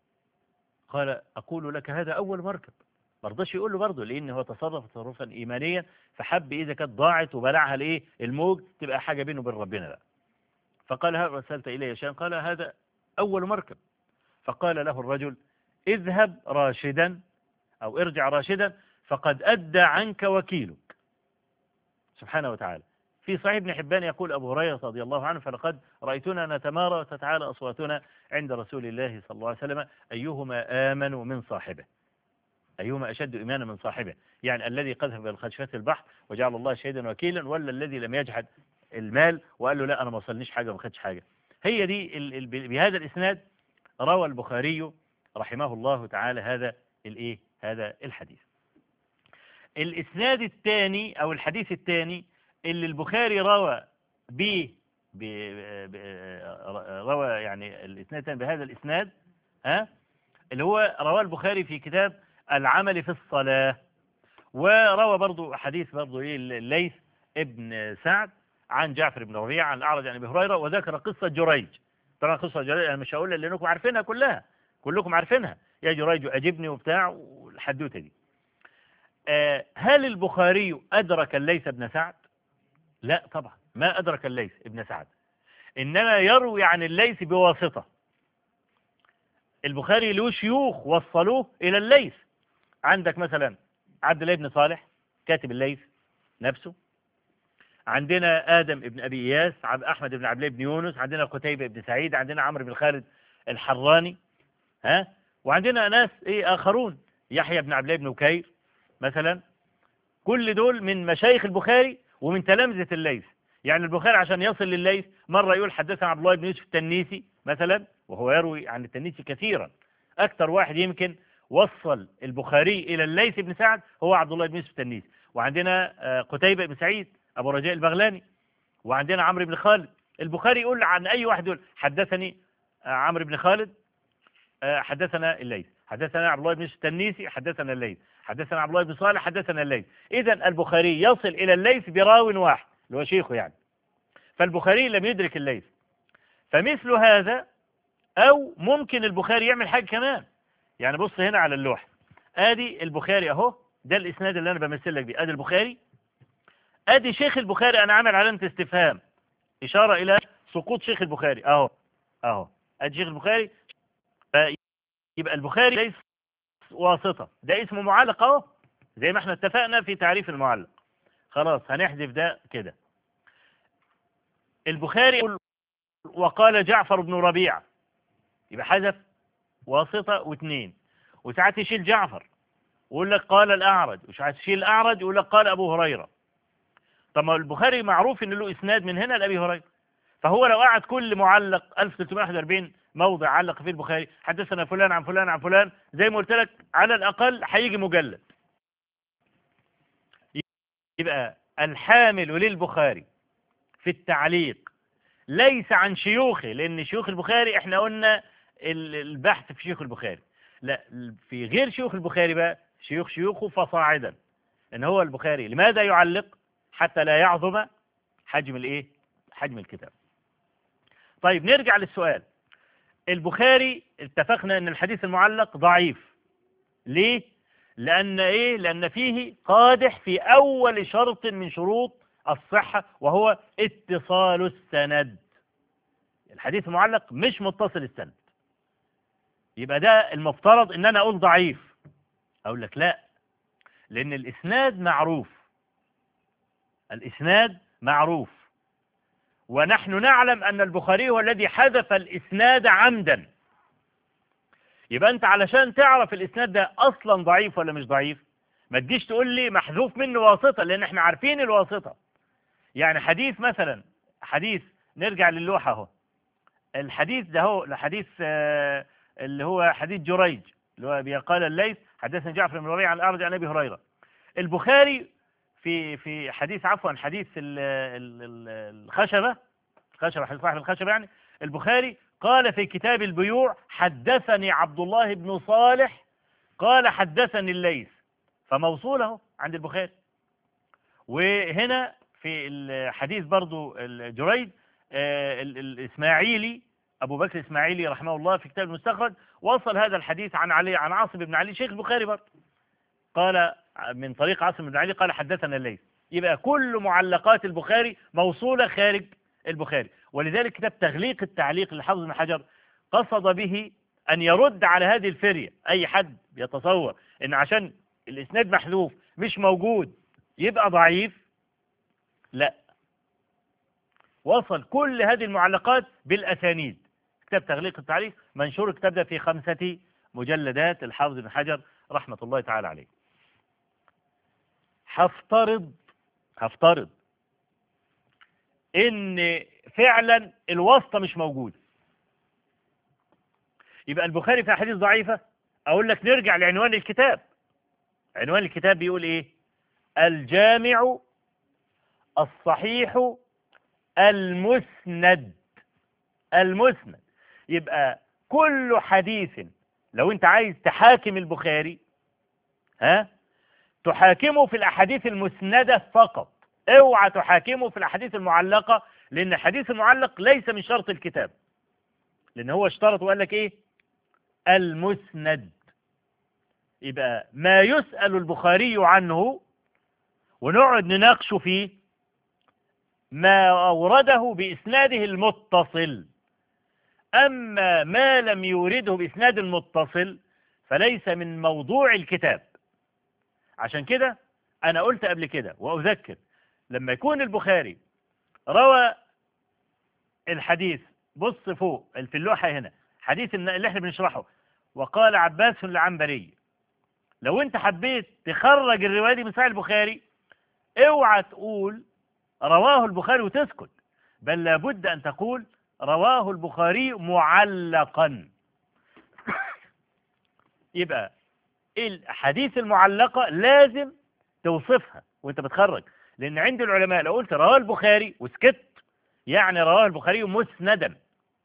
قال اقول لك هذا اول مركب ما رضاش يقول له برضه لان هو تصرف تصرفا ايمانيا فحب اذا كانت ضاعت وبلعها الايه الموج تبقى حاجه بينه وبين ربنا بقى فقال هل ارسلت الي شيئا قال هذا اول مركب فقال له الرجل اذهب راشدا او ارجع راشدا فقد ادى عنك وكيلك سبحانه وتعالى في صحيح ابن حبان يقول أبو هريرة رضي الله عنه فلقد رأيتنا نتمارى وتتعالى أصواتنا عند رسول الله صلى الله عليه وسلم أيهما آمن من صاحبه أيهما أشد إيمانا من صاحبه يعني الذي قذف بالخشفات البحر وجعل الله شهيدا وكيلا ولا الذي لم يجحد المال وقال له لا أنا ما وصلنيش حاجة وما خدش حاجة هي دي ال ال بهذا الإسناد روى البخاري رحمه الله تعالى هذا الإيه هذا الحديث الإسناد الثاني أو الحديث الثاني اللي البخاري روى به ب- ب- روى يعني الإسناد الثاني بهذا الإسناد ها اللي هو رواه البخاري في كتاب العمل في الصلاة وروى برضو حديث برضو إيه الليث ابن سعد عن جعفر بن ربيعة عن الأعرج عن أبي هريرة وذكر قصة جريج طبعا قصة جريج أنا مش هقولها لأنكم عارفينها كلها كلكم عارفينها يا جريج أجبني وبتاع والحدوتة دي آه، هل البخاري أدرك الليث بن سعد لا طبعا ما أدرك الليث ابن سعد إنما يروي عن الليث بواسطة البخاري له شيوخ وصلوه إلى الليث عندك مثلا عبد الله بن صالح كاتب الليث نفسه عندنا آدم بن أبي إياس عبد أحمد بن عبد الله بن يونس عندنا قتيبة بن سعيد عندنا عمرو بن خالد الحراني ها وعندنا ناس إيه آخرون يحيى بن عبد الله بن وكير مثلا كل دول من مشايخ البخاري ومن تلامذة الليث يعني البخاري عشان يصل لليث مرة يقول حدثنا عبد الله بن يوسف التنيسي مثلا وهو يروي عن التنيسي كثيرا أكثر واحد يمكن وصل البخاري إلى الليث بن سعد هو عبد الله بن يوسف التنيسي وعندنا آه، قتيبة بن سعيد أبو رجاء البغلاني وعندنا عمرو بن خالد البخاري يقول عن أي واحد يقول حدثني آه، عمرو بن خالد آه، حدثنا الليث حدثنا عبد الله بن يوسف التنيسي حدثنا الليث حدثنا عبد الله بن صالح حدثنا الليث إذا البخاري يصل إلى الليث براو واحد اللي هو شيخه يعني فالبخاري لم يدرك الليث فمثل هذا أو ممكن البخاري يعمل حاجة كمان يعني بص هنا على اللوحة ادي البخاري اهو ده الاسناد اللي انا بمثل لك بيه ادي البخاري ادي شيخ البخاري انا عامل علامة استفهام اشارة الى سقوط شيخ البخاري اهو اهو ادي شيخ البخاري يبقى البخاري ليس واسطة ده اسمه معلق اهو زي ما احنا اتفقنا في تعريف المعلق خلاص هنحذف ده كده البخاري يقول وقال جعفر بن ربيعة يبقى حذف واسطة واثنين وساعات يشيل جعفر ويقول لك قال الأعرج وساعات يشيل الأعرج ويقول لك قال أبو هريرة طب ما البخاري معروف إن له إسناد من هنا لأبي هريرة فهو لو قعد كل معلق 1341 موضع علق فيه البخاري حدثنا فلان عن فلان عن فلان زي ما قلت لك على الأقل هيجي مجلد يبقى الحامل للبخاري في التعليق ليس عن شيوخه لأن شيوخ البخاري احنا قلنا ال- البحث في شيوخ البخاري لا في غير شيوخ البخاري بقى شيوخ شيوخه فصاعدا ان هو البخاري لماذا يعلق حتى لا يعظم حجم الايه حجم الكتاب طيب نرجع للسؤال البخاري اتفقنا ان الحديث المعلق ضعيف ليه لان ايه لان فيه قادح في اول شرط من شروط الصحة وهو اتصال السند الحديث المعلق مش متصل السند يبقى ده المفترض ان انا اقول ضعيف اقول لك لا لان الاسناد معروف الاسناد معروف ونحن نعلم ان البخاري هو الذي حذف الاسناد عمدا يبقى انت علشان تعرف الاسناد ده اصلا ضعيف ولا مش ضعيف ما تجيش تقول لي محذوف منه واسطه لان احنا عارفين الواسطه يعني حديث مثلا حديث نرجع للوحة اهو الحديث ده هو الحديث آه، اللي هو حديث جريج اللي هو بيقال الليث حدثنا جعفر بن ربيع عن الأعرج عن أبي هريرة البخاري في في حديث عفوا حديث ال- ال- ال- الخشبة الخشبة حديث صاحب الخشبة يعني البخاري قال في كتاب البيوع حدثني عبد الله بن صالح قال حدثني الليث فموصوله عند البخاري وهنا في الحديث برضو الجريد آه، ال- الإسماعيلي أبو بكر الإسماعيلي رحمه الله في كتاب المستخرج وصل هذا الحديث عن علي عن عاصم بن علي شيخ البخاري برضو قال من طريق عاصم بن علي قال حدثنا الليث يبقى كل معلقات البخاري موصولة خارج البخاري ولذلك كتاب تغليق التعليق لحافظ بن حجر قصد به أن يرد على هذه الفرية أي حد يتصور أن عشان الإسناد محذوف مش موجود يبقى ضعيف لا وصل كل هذه المعلقات بالأسانيد كتاب تغليق التعليق منشور الكتاب ده في خمسة مجلدات الحافظ بن حجر رحمة الله تعالى عليه هفترض هفترض ان فعلا الواسطة مش موجودة يبقى البخاري في أحاديث ضعيفة أقول لك نرجع لعنوان الكتاب عنوان الكتاب بيقول إيه الجامع الصحيح المسند المسند يبقى كل حديث لو انت عايز تحاكم البخاري ها تحاكمه في الاحاديث المسندة فقط اوعى تحاكمه في الاحاديث المعلقة لان الحديث المعلق ليس من شرط الكتاب لان هو اشترط وقال لك ايه المسند يبقى ما يسأل البخاري عنه ونقعد نناقشه فيه ما أورده بإسناده المتصل أما ما لم يورده بإسناد المتصل فليس من موضوع الكتاب عشان كده أنا قلت قبل كده وأذكر لما يكون البخاري روى الحديث بص فوق في اللوحة هنا حديث اللي احنا بنشرحه وقال عباس العنبري لو انت حبيت تخرج الرواية دي من صحيح البخاري اوعى تقول رواه البخاري وتسكت بل لابد أن تقول رواه البخاري معلقا يبقى الحديث المعلقة لازم توصفها وانت بتخرج لأن عند العلماء لو قلت رواه البخاري وسكت يعني رواه البخاري مسندا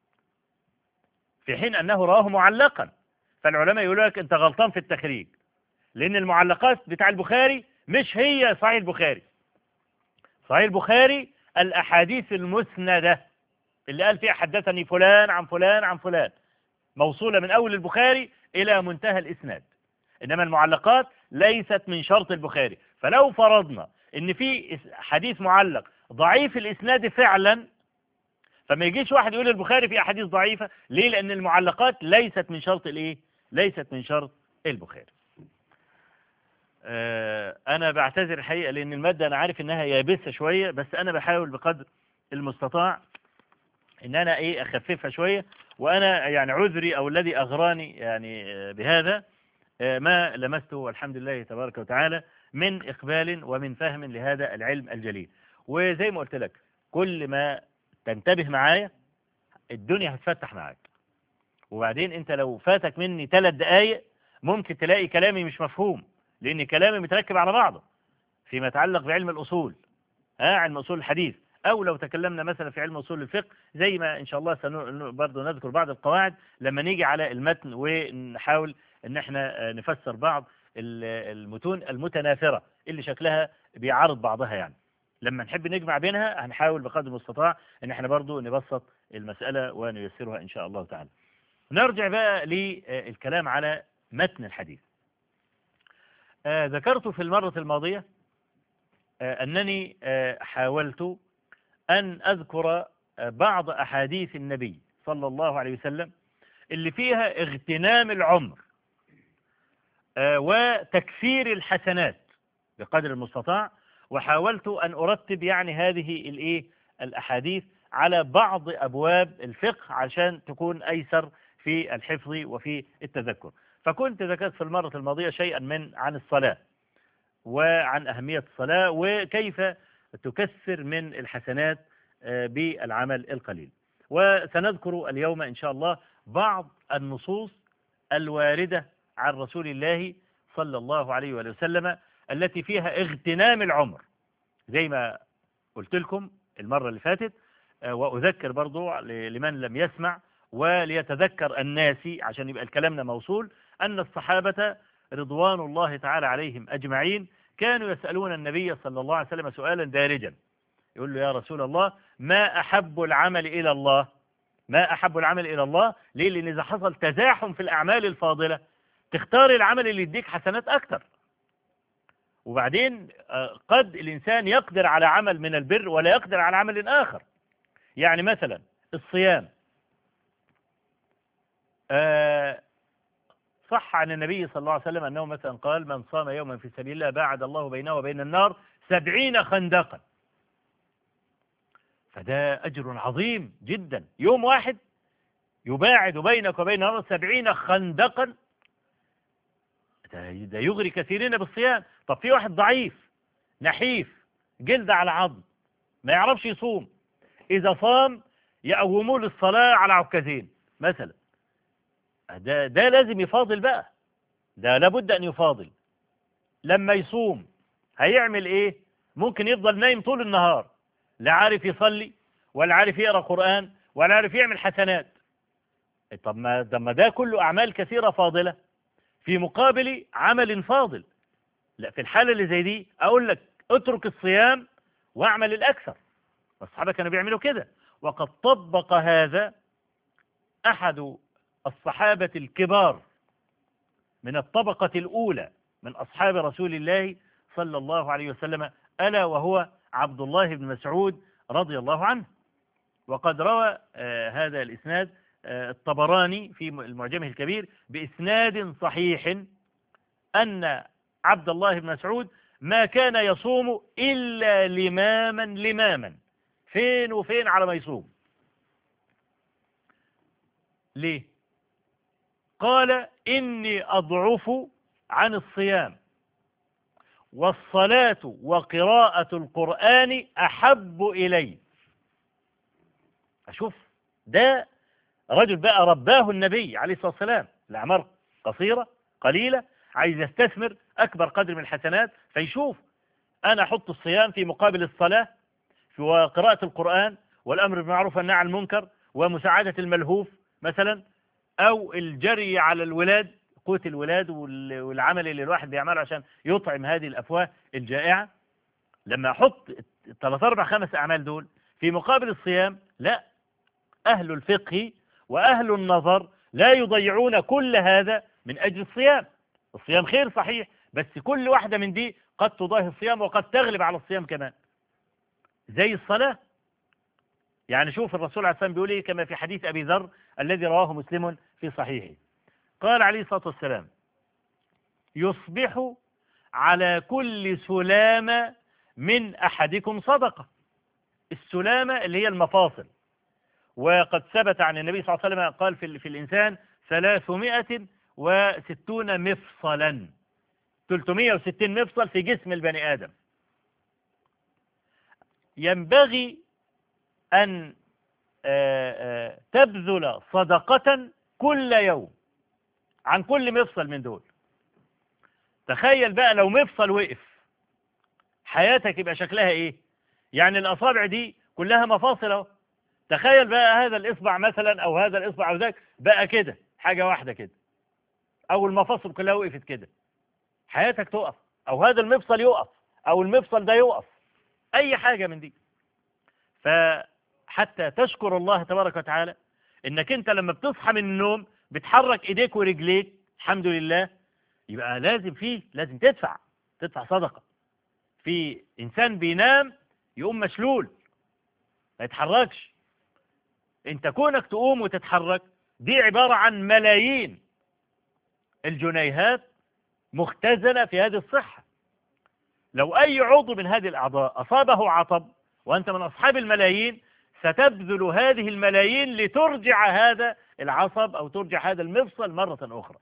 في حين أنه رواه معلقا فالعلماء يقولوا لك أنت غلطان في التخريج لأن المعلقات بتاع البخاري مش هي صحيح البخاري صحيح البخاري الأحاديث المسندة اللي قال فيها حدثني فلان عن فلان عن فلان موصولة من أول البخاري إلى منتهى الإسناد إنما المعلقات ليست من شرط البخاري فلو فرضنا إن في حديث معلق ضعيف الإسناد فعلا فما يجيش واحد يقول البخاري في أحاديث ضعيفة ليه لأن المعلقات ليست من شرط الإيه ليست من شرط البخاري أنا بعتذر الحقيقة لأن المادة أنا عارف إنها يابسة شوية بس أنا بحاول بقدر المستطاع إن أنا إيه أخففها شوية وأنا يعني عذري أو الذي أغراني يعني بهذا ما لمسته والحمد لله تبارك وتعالى من إقبال ومن فهم لهذا العلم الجليل وزي ما قلت لك كل ما تنتبه معايا الدنيا هتفتح معاك وبعدين أنت لو فاتك مني ثلاث دقايق ممكن تلاقي كلامي مش مفهوم لأن كلامي متركب على بعضه فيما يتعلق بعلم الأصول ها علم أصول الحديث أو لو تكلمنا مثلا في علم أصول الفقه زي ما إن شاء الله سنو برضه نذكر بعض القواعد لما نيجي على المتن ونحاول إن احنا نفسر بعض المتون المتنافرة اللي شكلها بيعارض بعضها يعني لما نحب نجمع بينها هنحاول بقدر المستطاع ان احنا برضو نبسط المسألة ونيسرها ان شاء الله تعالى نرجع بقى للكلام على متن الحديث آه ذكرت في المرة الماضية آه أنني آه حاولت أن أذكر بعض أحاديث النبي صلى الله عليه وسلم اللي فيها اغتنام العمر وتكثير الحسنات بقدر المستطاع وحاولت أن أرتب يعني هذه الإيه الأحاديث على بعض أبواب الفقه عشان تكون أيسر في الحفظ وفي التذكر فكنت ذكرت في المرة الماضية شيئا من عن الصلاة وعن أهمية الصلاة وكيف تكثر من الحسنات بالعمل القليل وسنذكر اليوم إن شاء الله بعض النصوص الواردة عن رسول الله صلى الله عليه وآله وسلم التي فيها اغتنام العمر زي ما قلت لكم المرة اللي فاتت وأذكر برضو لمن لم يسمع وليتذكر الناس عشان يبقى الكلامنا موصول أن الصحابة رضوان الله تعالى عليهم أجمعين كانوا يسألون النبي صلى الله عليه وسلم سؤالا دارجا يقول له يا رسول الله ما أحب العمل إلى الله ما أحب العمل إلى الله ليه لأن إذا حصل تزاحم في الأعمال الفاضلة تختار العمل اللي يديك حسنات أكتر وبعدين قد الإنسان يقدر على عمل من البر ولا يقدر على عمل آخر يعني مثلا الصيام صح عن النبي صلى الله عليه وسلم أنه مثلا قال من صام يوما في سبيل الله باعد الله بينه وبين النار سبعين خندقا فده أجر عظيم جدا يوم واحد يباعد بينك وبين النار سبعين خندقا ده يغري كثيرين بالصيام طب في واحد ضعيف نحيف جلد على عظم ما يعرفش يصوم إذا صام يقوموه للصلاة على عكازين مثلا ده, ده لازم يفاضل بقى ده لابد أن يفاضل لما يصوم هيعمل إيه ممكن يفضل نايم طول النهار لا عارف يصلي ولا عارف يقرأ قرآن ولا عارف يعمل حسنات طب ما ده, ما ده كله أعمال كثيرة فاضلة في مقابل عمل فاضل لا في الحالة اللي زي دي أقول لك اترك الصيام واعمل الأكثر والصحابة كانوا بيعملوا كده وقد طبق هذا أحد الصحابة الكبار من الطبقة الأولى من أصحاب رسول الله صلى الله عليه وسلم ألا وهو عبد الله بن مسعود رضي الله عنه وقد روى آه هذا الإسناد آه الطبراني في المعجمه الكبير بإسناد صحيح أن عبد الله بن مسعود ما كان يصوم إلا لماما لماما فين وفين على ما يصوم ليه قال إني أضعف عن الصيام والصلاة وقراءة القرآن أحب إلي أشوف ده رجل بقى رباه النبي عليه الصلاة والسلام الأعمار قصيرة قليلة عايز يستثمر أكبر قدر من الحسنات فيشوف أنا أحط الصيام في مقابل الصلاة في وقراءة القرآن والأمر بالمعروف والنهي عن المنكر ومساعدة الملهوف مثلا أو الجري على الولاد قوت الولاد والعمل اللي الواحد بيعمله عشان يطعم هذه الأفواه الجائعة لما أحط ثلاث أربع خمس أعمال دول في مقابل الصيام لا أهل الفقه وأهل النظر لا يضيعون كل هذا من أجل الصيام الصيام خير صحيح بس كل واحدة من دي قد تضاهي الصيام وقد تغلب على الصيام كمان زي الصلاة يعني شوف الرسول عليه الصلاة بيقول إيه كما في حديث أبي ذر الذي رواه مسلم في صحيحه قال عليه الصلاة والسلام يصبح على كل سلامة من أحدكم صدقة السلامة اللي هي المفاصل وقد ثبت عن النبي صلى الله عليه وسلم قال في, في الإنسان ثلاثمائة وستون مفصلا 360 مفصل في جسم البني آدم ينبغي أن تبذل صدقة كل يوم عن كل مفصل من دول تخيل بقى لو مفصل وقف حياتك يبقى شكلها ايه يعني الأصابع دي كلها مفاصل اهو تخيل بقى هذا الإصبع مثلا أو هذا الإصبع أو ذاك بقى كده حاجة واحدة كده أو المفاصل كلها وقفت كده حياتك تقف أو هذا المفصل يقف أو المفصل ده يقف أي حاجة من دي فحتى تشكر الله تبارك وتعالى إنك أنت لما بتصحى من النوم بتحرك إيديك ورجليك الحمد لله يبقى لازم فيه لازم تدفع تدفع صدقة في إنسان بينام يقوم مشلول ما يتحركش انت كونك تقوم وتتحرك دي عبارة عن ملايين الجنيهات مختزنة في هذه الصحة لو أي عضو من هذه الأعضاء أصابه عطب وأنت من أصحاب الملايين ستبذل هذه الملايين لترجع هذا العصب أو ترجع هذا المفصل مرة أخرى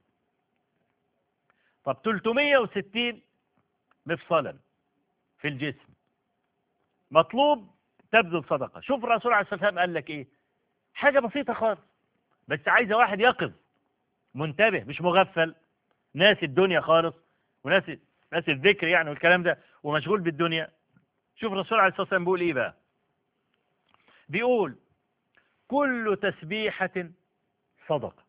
طب 360 مفصلا في الجسم مطلوب تبذل صدقة شوف الرسول عليه الصلاة والسلام قال لك إيه حاجة بسيطة خالص بس عايزة واحد يقظ منتبه مش مغفل ناسي الدنيا خالص وناسي ناسي الذكر يعني والكلام ده ومشغول بالدنيا شوف الرسول عليه الصلاة والسلام بيقول إيه بقى بيقول كل تسبيحة صدقة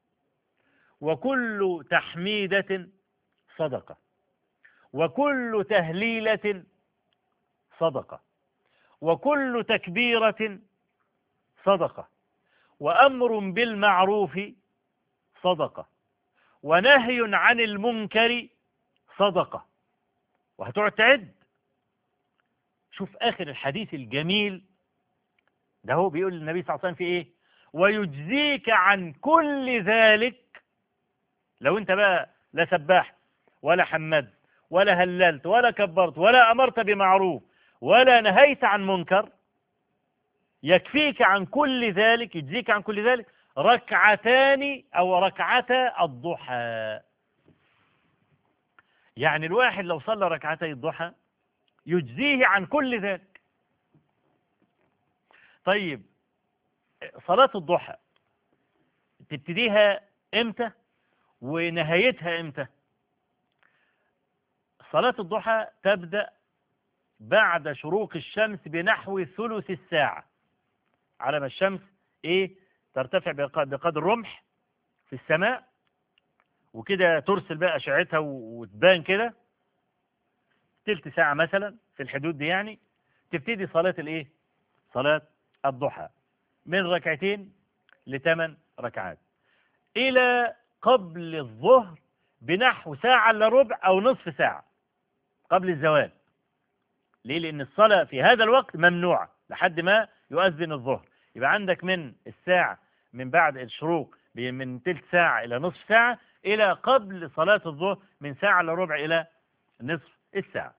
وكل تحميدة صدقة وكل تهليلة صدقة وكل تكبيرة صدقة وأمر بالمعروف صدقة ونهي عن المنكر صدقة وهتقعد تعد شوف آخر الحديث الجميل ده هو بيقول للنبي صلى الله عليه وسلم في إيه ويجزيك عن كل ذلك لو أنت بقى لا سباح ولا حمد ولا هللت ولا كبرت ولا أمرت بمعروف ولا نهيت عن منكر يكفيك عن كل ذلك يجزيك عن كل ذلك ركعتان أو ركعتا الضحى يعني الواحد لو صلى ركعتي الضحى يجزيه عن كل ذلك طيب صلاة الضحى تبتديها امتى ونهايتها امتى صلاة الضحى تبدأ بعد شروق الشمس بنحو ثلث الساعة على ما الشمس ايه ترتفع بقدر رمح في السماء وكده ترسل بقى أشعتها وتبان كده تلت ساعة مثلا في الحدود دي يعني تبتدي صلاة الايه صلاة الضحى من ركعتين لثمان ركعات إلى قبل الظهر بنحو ساعة إلا ربع أو نصف ساعة قبل الزوال ليه لأن الصلاة في هذا الوقت ممنوعة لحد ما يؤذن الظهر يبقى عندك من الساعة من بعد الشروق من تلت ساعة إلى نصف ساعة إلى قبل صلاة الظهر من ساعة إلى ربع إلى نصف الساعة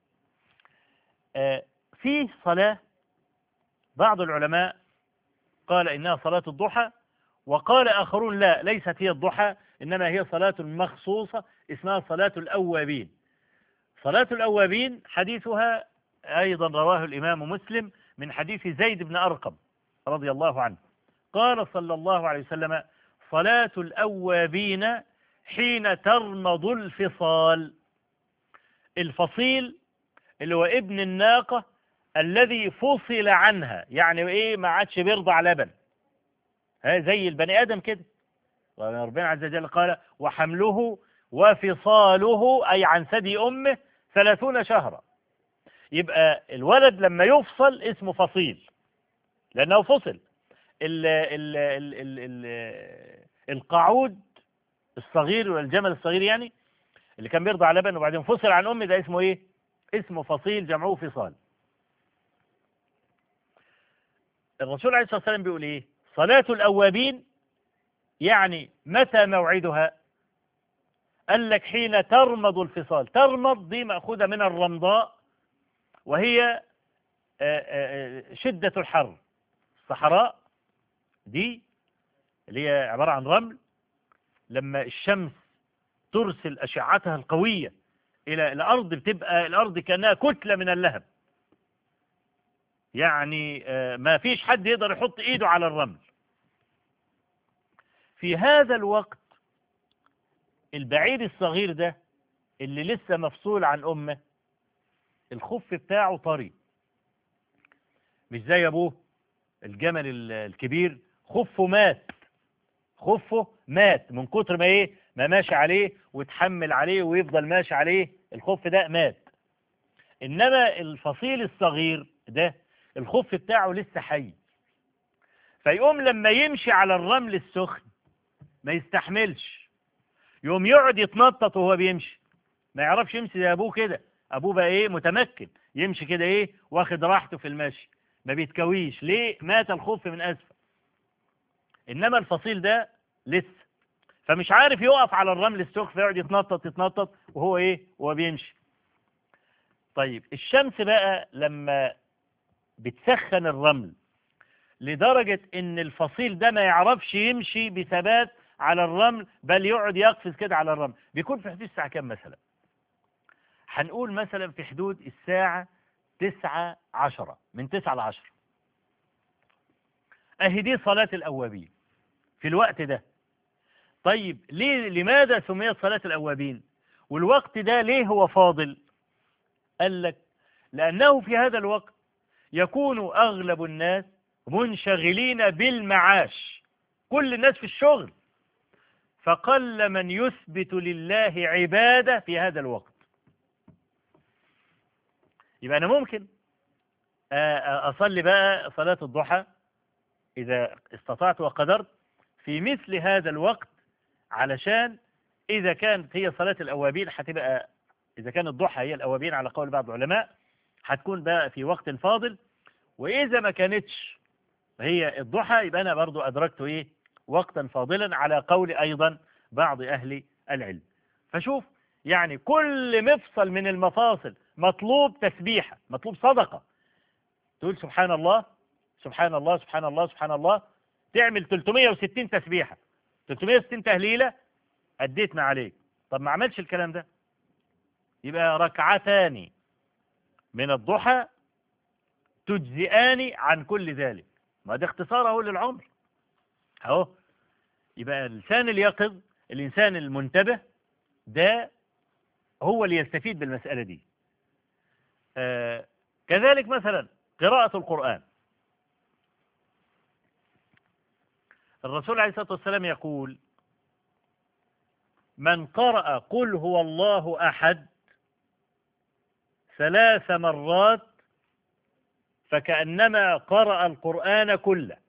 آه في صلاة بعض العلماء قال إنها صلاة الضحى وقال آخرون لا ليست هي الضحى إنما هي صلاة مخصوصة اسمها صلاة الأوابين صلاة الأوابين حديثها أيضا رواه الإمام مسلم من حديث زيد بن أرقم رضي الله عنه قال صلى الله عليه وسلم صلاة الأوابين حين ترمض الفصال الفصيل اللي هو ابن الناقة الذي فصل عنها يعني ايه ما عادش بيرضع لبن ها زي البني ادم كده وربنا عز وجل قال وحمله وفصاله اي عن ثدي امه ثلاثون شهرا يبقى الولد لما يفصل اسمه فصيل لانه فصل ال ال ال ال ال القعود الصغير والجمل الصغير يعني اللي كان بيرضع لبن وبعدين فصل عن امه ده اسمه ايه اسمه فصيل جمعوه فصال الرسول عليه الصلاه والسلام بيقول ايه صلاه الاوابين يعني متى موعدها قال لك حين ترمض الفصال ترمض دي مأخوذة من الرمضاء وهي شدة الحر الصحراء دي اللي هي عبارة عن رمل لما الشمس ترسل أشعتها القوية إلى الأرض بتبقى الأرض كأنها كتلة من اللهب يعني ما فيش حد يقدر يحط إيده على الرمل في هذا الوقت البعير الصغير ده اللي لسه مفصول عن أمه الخف بتاعه طري مش زي أبوه الجمل الكبير خفه مات خفه مات من كتر ما ايه ما ماشي عليه وتحمل عليه ويفضل ماشي عليه الخف ده مات انما الفصيل الصغير ده الخف بتاعه لسه حي فيقوم لما يمشي على الرمل السخن ما يستحملش يقوم يقعد يتنطط وهو بيمشي ما يعرفش يمشي زي ابوه كده ابوه بقى ايه متمكن يمشي كده ايه واخد راحته في المشي ما بيتكويش ليه مات الخف من اسفل انما الفصيل ده لسه فمش عارف يقف على الرمل السخن فيقعد يتنطط يتنطط وهو ايه وهو بيمشي طيب الشمس بقى لما بتسخن الرمل لدرجة ان الفصيل ده ما يعرفش يمشي بثبات على الرمل بل يقعد يقفز كده على الرمل بيكون في حدود الساعة كام مثلا هنقول مثلا في حدود الساعة تسعة عشرة من تسعة لعشرة أهي دي صلاة الأوابين في الوقت ده طيب ليه لماذا سميت صلاة الأوابين والوقت ده ليه هو فاضل قال لك لأنه في هذا الوقت يكون أغلب الناس منشغلين بالمعاش كل الناس في الشغل فقل من يثبت لله عبادة في هذا الوقت يبقى أنا ممكن أصلي بقى صلاة الضحى إذا استطعت وقدرت في مثل هذا الوقت علشان إذا كانت هي صلاة الأوابين هتبقى إذا كان الضحى هي الأوابين على قول بعض العلماء هتكون بقى في وقت فاضل وإذا ما كانتش هي الضحى يبقى أنا برضو أدركت إيه وقتا فاضلا على قول أيضا بعض أهل العلم فشوف يعني كل مفصل من المفاصل مطلوب تسبيحة مطلوب صدقة تقول سبحان الله سبحان الله سبحان الله سبحان الله تعمل 360 تسبيحة 360 تهليلة أديت ما عليك طب ما عملش الكلام ده يبقى ركعتان من الضحى تجزئان عن كل ذلك ما ده اختصار اهو للعمر اهو يبقى الإنسان اليقظ الإنسان المنتبه ده هو اللي يستفيد بالمسألة دي آه كذلك مثلا قراءة القرآن الرسول عليه الصلاة والسلام يقول من قرأ قل هو الله أحد ثلاث مرات فكأنما قرأ القرآن كله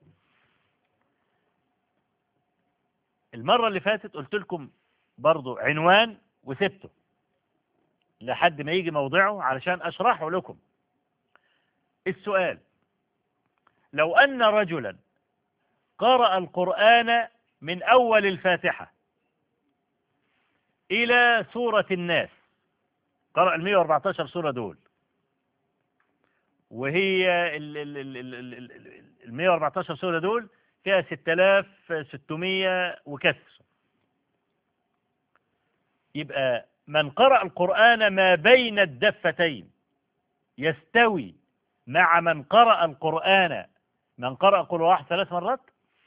المرة اللي فاتت قلت لكم برضو عنوان وسبته لحد ما يجي موضعه علشان أشرحه لكم السؤال لو أن رجلا قرأ القرآن من أول الفاتحة إلى سورة الناس قرأ ال 114 سورة دول وهي ال 114 سورة دول فيها 6600 وكسر يبقى من قرأ القرآن ما بين الدفتين يستوي مع من قرأ القرآن من قرأ قل واحد ثلاث مرات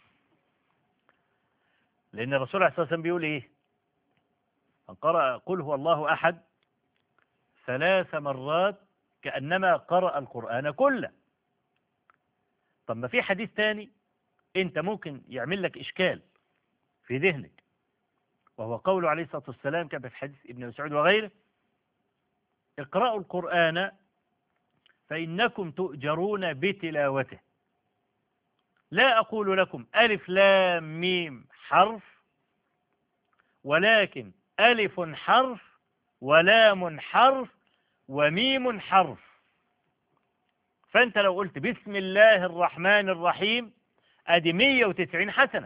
لأن الرسول عليه الصلاة والسلام بيقول إيه من قرأ قل هو الله أحد ثلاث مرات كأنما قرأ القرآن كله طب ما في حديث تاني انت ممكن يعمل لك اشكال في ذهنك وهو قوله عليه الصلاة والسلام كما في حديث ابن مسعود وغيره اقرأوا القرآن فإنكم تؤجرون بتلاوته لا أقول لكم ألف لام ميم حرف ولكن ألف حرف ولام حرف وميم حرف فأنت لو قلت بسم الله الرحمن الرحيم أدي 190 حسنة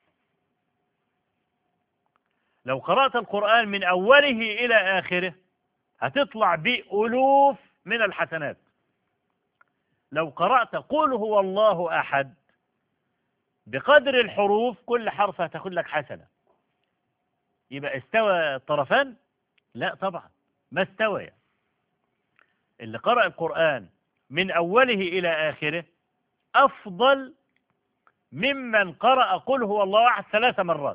لو قرأت القرآن من أوله إلى آخره هتطلع بألوف من الحسنات لو قرأت قل هو الله أحد بقدر الحروف كل حرف هتاخد لك حسنة يبقى استوى الطرفان لا طبعا ما استوى اللي قرأ القرآن من أوله إلى آخره أفضل ممن قرأ قل هو الله أحد ثلاث مرات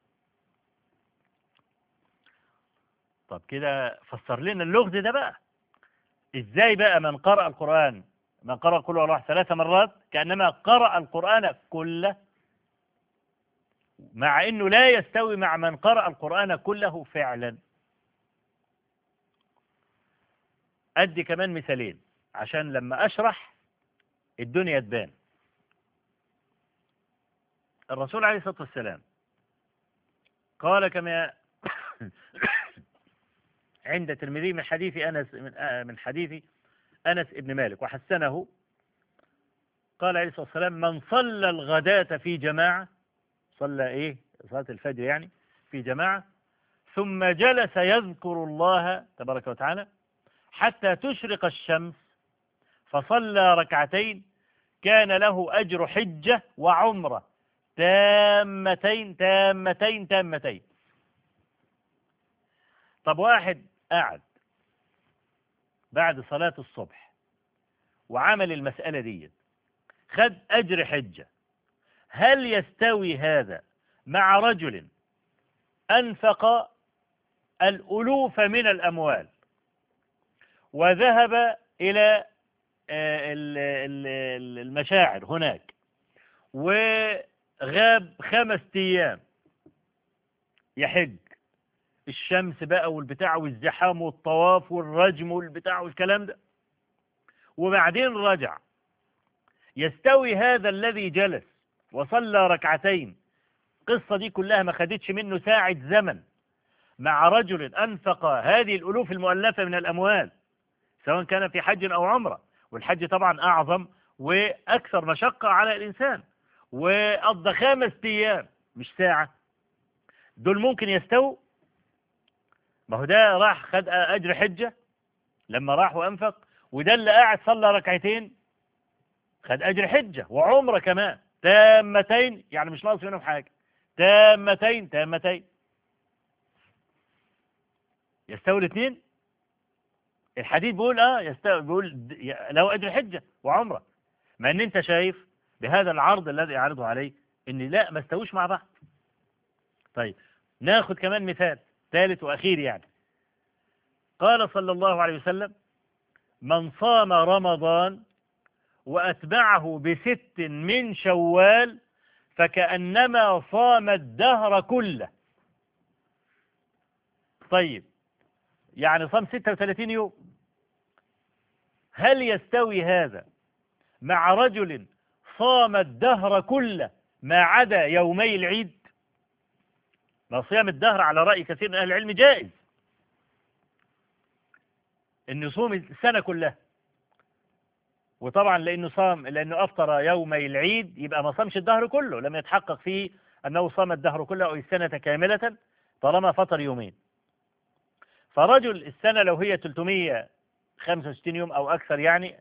طب كده فسر لنا اللغز ده بقى ازاي بقى من قرأ القرآن من قرأ قل هو الله أحد ثلاث مرات كأنما قرأ القرآن كله مع انه لا يستوي مع من قرأ القرآن كله فعلا ادي كمان مثالين عشان لما اشرح الدنيا تبان الرسول عليه الصلاة والسلام قال كما عند الترمذي من حديث أنس من من حديث أنس ابن مالك وحسنه قال عليه الصلاة والسلام من صلى الغداة في جماعة صلى إيه صلاة الفجر يعني في جماعة ثم جلس يذكر الله تبارك وتعالى حتى تشرق الشمس فصلى ركعتين كان له أجر حجة وعمرة تامتين تامتين تامتين طب واحد قاعد بعد صلاة الصبح وعمل المسألة دي خد أجر حجة هل يستوي هذا مع رجل أنفق الألوف من الأموال وذهب إلى المشاعر هناك وغاب خمس أيام يحج الشمس بقى والبتاع والزحام والطواف والرجم والبتاع والكلام ده وبعدين رجع يستوي هذا الذي جلس وصلى ركعتين القصة دي كلها ما خدتش منه ساعة زمن مع رجل أنفق هذه الألوف المؤلفة من الأموال سواء كان في حج أو عمرة والحج طبعا أعظم وأكثر مشقة على الإنسان وقضى خمس أيام مش ساعة دول ممكن يستووا ما هو ده راح خد أجر حجة لما راح وأنفق وده اللي قاعد صلى ركعتين خد أجر حجة وعمرة كمان تامتين يعني مش ناقص منهم حاجة تامتين تامتين يستوي الاثنين الحديث بيقول اه يستوي بيقول له اجر حجه وعمره مع ان انت شايف بهذا العرض الذي يعرضه عليه ان لا ما استووش مع بعض طيب ناخد كمان مثال ثالث واخير يعني قال صلى الله عليه وسلم من صام رمضان واتبعه بست من شوال فكانما صام الدهر كله طيب يعني صام 36 يوم هل يستوي هذا مع رجل صام الدهر كله ما عدا يومي العيد ما صيام الدهر على رأي كثير من أهل العلم جائز أن يصوم السنة كلها وطبعا لأنه صام لأنه أفطر يومي العيد يبقى ما صامش الدهر كله لم يتحقق فيه أنه صام الدهر كله أو السنة كاملة طالما فطر يومين فرجل السنة لو هي 365 يوم أو أكثر يعني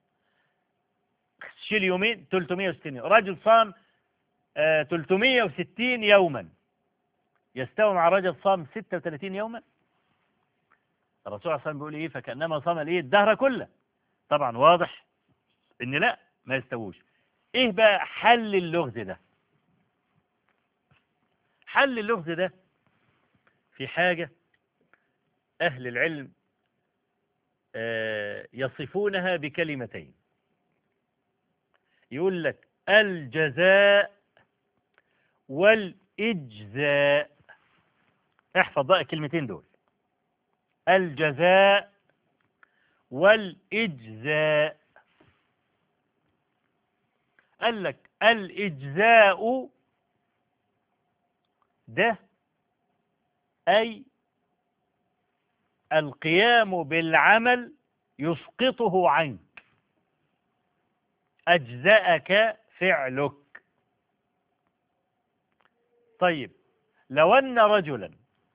شيل يومين 360 يوم رجل صام آه 360 يوما يستوي مع رجل صام 36 يوما الرسول صلى الله عليه وسلم بيقول ايه فكانما صام الايه الدهر كله طبعا واضح ان لا ما يستووش ايه بقى حل اللغز ده حل اللغز ده في حاجة أهل العلم يصفونها بكلمتين يقول لك الجزاء والإجزاء احفظ بقى الكلمتين دول الجزاء والإجزاء قال لك الإجزاء ده أي القيام بالعمل يسقطه عنك أجزأك فعلك طيب لو أن رجلا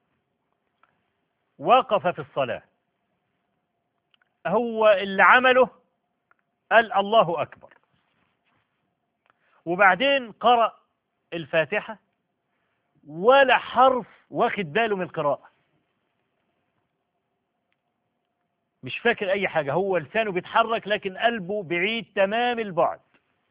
وقف في الصلاة هو اللي عمله قال الله أكبر وبعدين قرأ الفاتحة ولا حرف واخد باله من القراءة مش فاكر أي حاجة هو لسانه بيتحرك لكن قلبه بعيد تمام البعد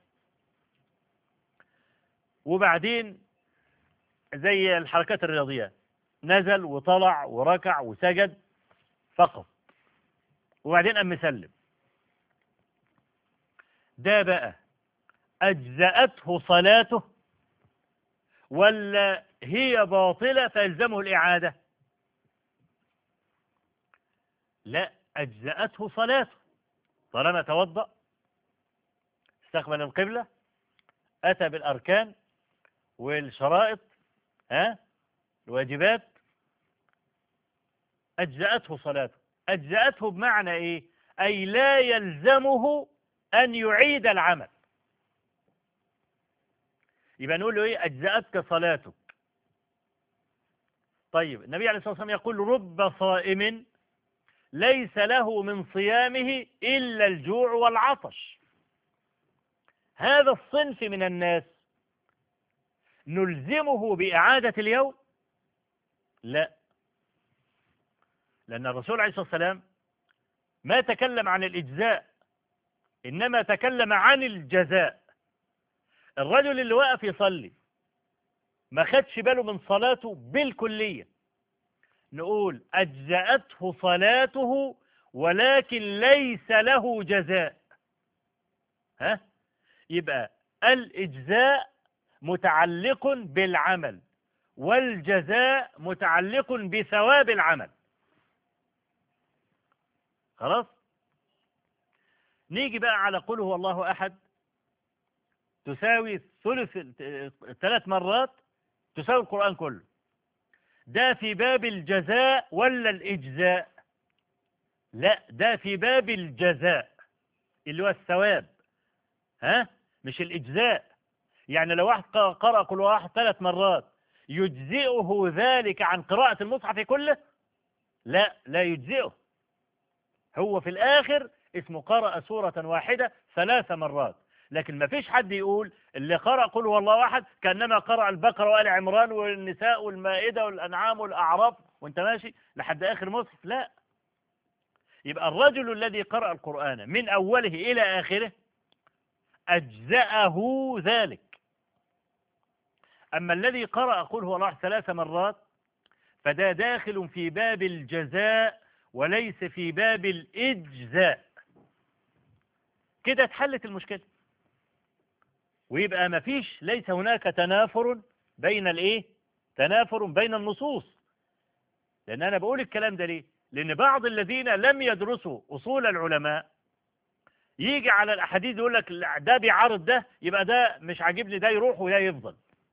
وبعدين زي الحركات الرياضية نزل وطلع وركع وسجد فقط وبعدين قام مسلم ده بقى أجزأته صلاته ولا هي باطلة فيلزمه الإعادة لا أجزأته صلاته طالما توضأ استقبل القبلة أتى بالأركان والشرائط ها الواجبات أجزأته صلاته أجزأته بمعنى إيه أي لا يلزمه أن يعيد العمل يبقى نقول له إيه أجزأتك صلاتك طيب النبي عليه الصلاة والسلام يقول رب صائم ليس له من صيامه إلا الجوع والعطش هذا الصنف من الناس نلزمه بإعادة اليوم لا لأن الرسول عليه الصلاة والسلام ما تكلم عن الإجزاء إنما تكلم عن الجزاء الرجل اللي وقف يصلي ما خدش باله من صلاته بالكلية نقول أجزأته صلاته ولكن ليس له جزاء ها يبقى الإجزاء متعلق بالعمل والجزاء متعلق بثواب العمل خلاص نيجي بقى على قل هو الله أحد تساوي ثلث ثلاث مرات تساوي القرآن كله ده في باب الجزاء ولا الإجزاء لا ده في باب الجزاء اللي هو الثواب ها مش الإجزاء يعني لو واحد قرأ كل واحد ثلاث مرات يجزئه ذلك عن قراءة المصحف كله لا لا يجزئه هو في الآخر اسمه قرأ سورة واحدة ثلاث مرات لكن ما فيش حد يقول اللي قرأ قل هو الله أحد كأنما قرأ البقرة وآل عمران والنساء والمائدة والأنعام والأعراف وانت ماشي لحد آخر مصحف لا يبقى الرجل الذي قرأ القرآن من أوله إلى آخره أجزأه ذلك أما الذي قرأ قل هو الله ثلاث مرات فده داخل في باب الجزاء وليس في باب الإجزاء كده اتحلت المشكلة ويبقى ما فيش ليس هناك تنافر بين الايه تنافر بين النصوص لان انا بقول الكلام ده ليه لان بعض الذين لم يدرسوا اصول العلماء يجي على الاحاديث يقول لك ده بيعارض ده يبقى ده مش عاجبني ده يروح وده يفضل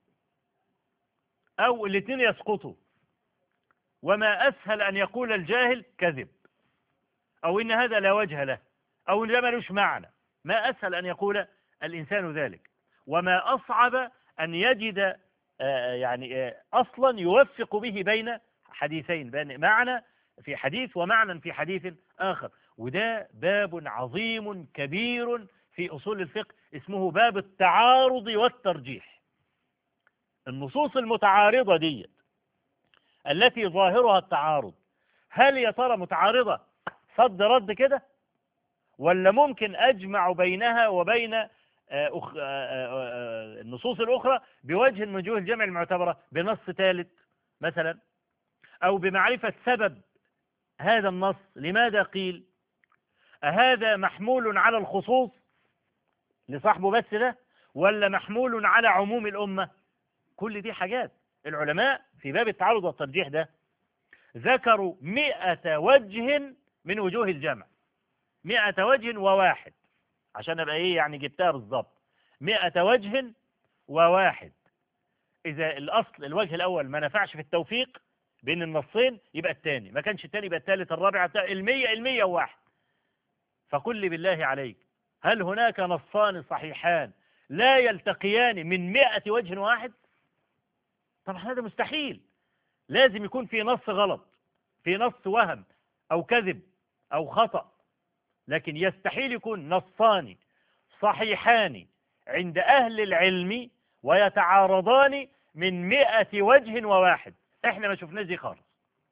او الاثنين يسقطوا وما اسهل ان يقول الجاهل كذب او ان هذا لا وجه له او ان ده ملوش معنى ما اسهل ان يقول الانسان ذلك وما أصعب أن يجد يعني أصلا يوفق به بين حديثين بين معنى في حديث ومعنى في حديث آخر وده باب عظيم كبير في أصول الفقه اسمه باب التعارض والترجيح النصوص المتعارضة دي التي ظاهرها التعارض هل يا ترى متعارضة صد رد كده ولا ممكن أجمع بينها وبين أخ... النصوص الأخرى بوجه من وجوه الجمع المعتبرة بنص ثالث مثلا أو بمعرفة سبب هذا النص لماذا قيل أهذا محمول على الخصوص لصاحبه بس ده ولا محمول على عموم الأمة كل دي حاجات العلماء في باب التعارض والترجيح ده ذكروا مئة وجه من وجوه الجمع مئة وجه وواحد عشان ابقى ايه يعني جبتها بالظبط مئة وجه وواحد اذا الاصل الوجه الاول ما نفعش في التوفيق بين النصين يبقى الثاني ما كانش الثاني يبقى الثالث الرابع المية المية وواحد فقل لي بالله عليك هل هناك نصان صحيحان لا يلتقيان من مئة وجه واحد طبعا هذا مستحيل لازم يكون في نص غلط في نص وهم او كذب او خطأ لكن يستحيل يكون نصان صحيحان عند أهل العلم ويتعارضان من مئة وجه وواحد احنا ما شفناش دي خالص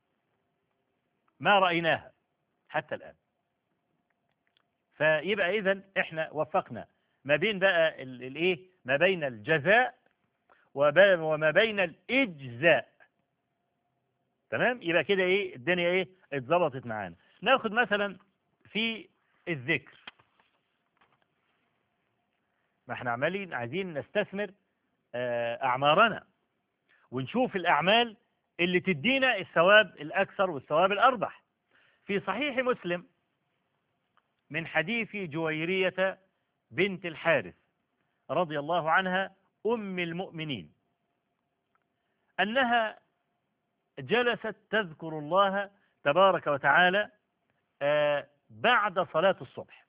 ما رأيناها حتى الآن فيبقى إذا احنا وفقنا ما بين بقى الايه ما بين الجزاء وما بين الإجزاء تمام يبقى كده ايه الدنيا ايه اتظبطت معانا ناخد مثلا في الذكر ما احنا عمالين عايزين نستثمر أعمارنا ونشوف الأعمال اللي تدينا الثواب الأكثر والثواب الأربح في صحيح مسلم من حديث جويرية بنت الحارث رضي الله عنها أم المؤمنين أنها جلست تذكر الله تبارك وتعالى بعد صلاة الصبح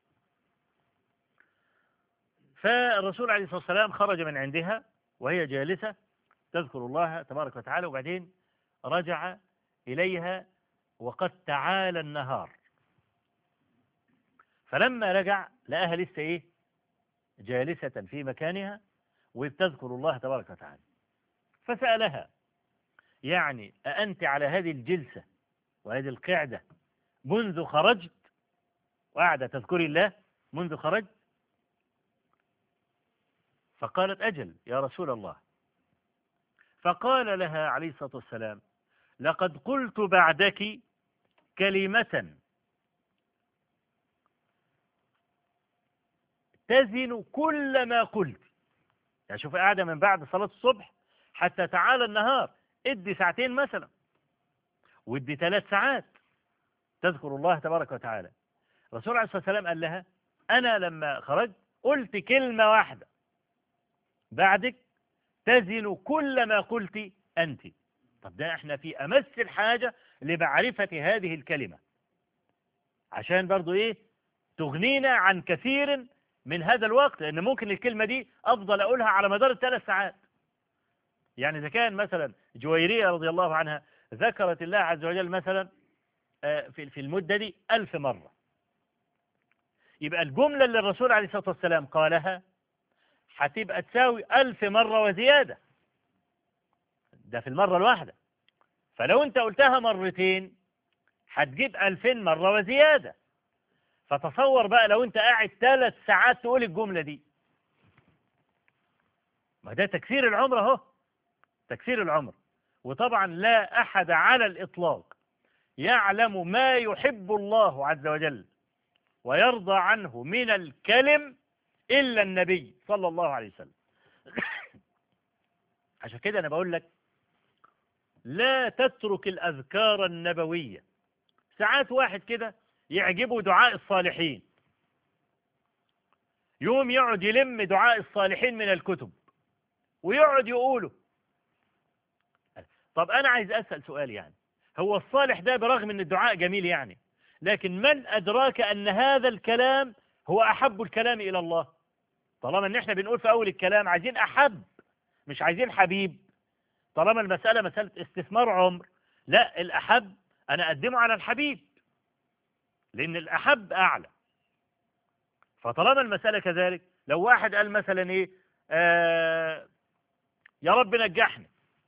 فالرسول عليه الصلاة والسلام خرج من عندها وهي جالسة تذكر الله تبارك وتعالى وبعدين رجع إليها وقد تعالى النهار فلما رجع لقاها لسه إيه جالسة في مكانها وتذكر الله تبارك وتعالى فسألها يعني أأنت على هذه الجلسة وهذه القعدة منذ خرجت وقاعدة تذكري الله منذ خرج فقالت أجل يا رسول الله فقال لها عليه الصلاة والسلام لقد قلت بعدك كلمة تزن كل ما قلت يعني شوف قاعدة من بعد صلاة الصبح حتى تعالى النهار ادي ساعتين مثلا وادي ثلاث ساعات تذكر الله تبارك وتعالى الرسول عليه الصلاة والسلام قال لها أنا لما خرجت قلت كلمة واحدة بعدك تزن كل ما قلت أنت طب ده احنا في أمس الحاجة لمعرفة هذه الكلمة عشان برضو ايه تغنينا عن كثير من هذا الوقت لأن ممكن الكلمة دي أفضل أقولها على مدار الثلاث ساعات يعني إذا كان مثلا جويرية رضي الله عنها ذكرت الله عز وجل مثلا في في المدة دي ألف مرة يبقى الجملة اللي الرسول عليه الصلاة والسلام قالها هتبقى تساوي ألف مرة وزيادة ده في المرة الواحدة فلو أنت قلتها مرتين هتجيب ألفين مرة وزيادة فتصور بقى لو أنت قاعد ثلاث ساعات تقول الجملة دي ما ده تكسير العمر أهو تكسير العمر وطبعا لا أحد على الإطلاق يعلم ما يحب الله عز وجل ويرضى عنه من الكلم إلا النبي صلى الله عليه وسلم عشان كده أنا بقول لك لا تترك الأذكار النبوية ساعات واحد كده يعجبه دعاء الصالحين يوم يقعد يلم دعاء الصالحين من الكتب ويقعد يقوله طب أنا عايز أسأل سؤال يعني هو الصالح ده برغم أن الدعاء جميل يعني لكن من أدراك أن هذا الكلام هو أحب الكلام إلى الله طالما أن احنا بنقول في أول الكلام عايزين أحب مش عايزين حبيب طالما المسألة مسألة استثمار عمر لا الأحب أنا أقدمه على الحبيب لأن الأحب أعلى فطالما المسألة كذلك لو واحد قال مثلا إيه آه يا رب نجحني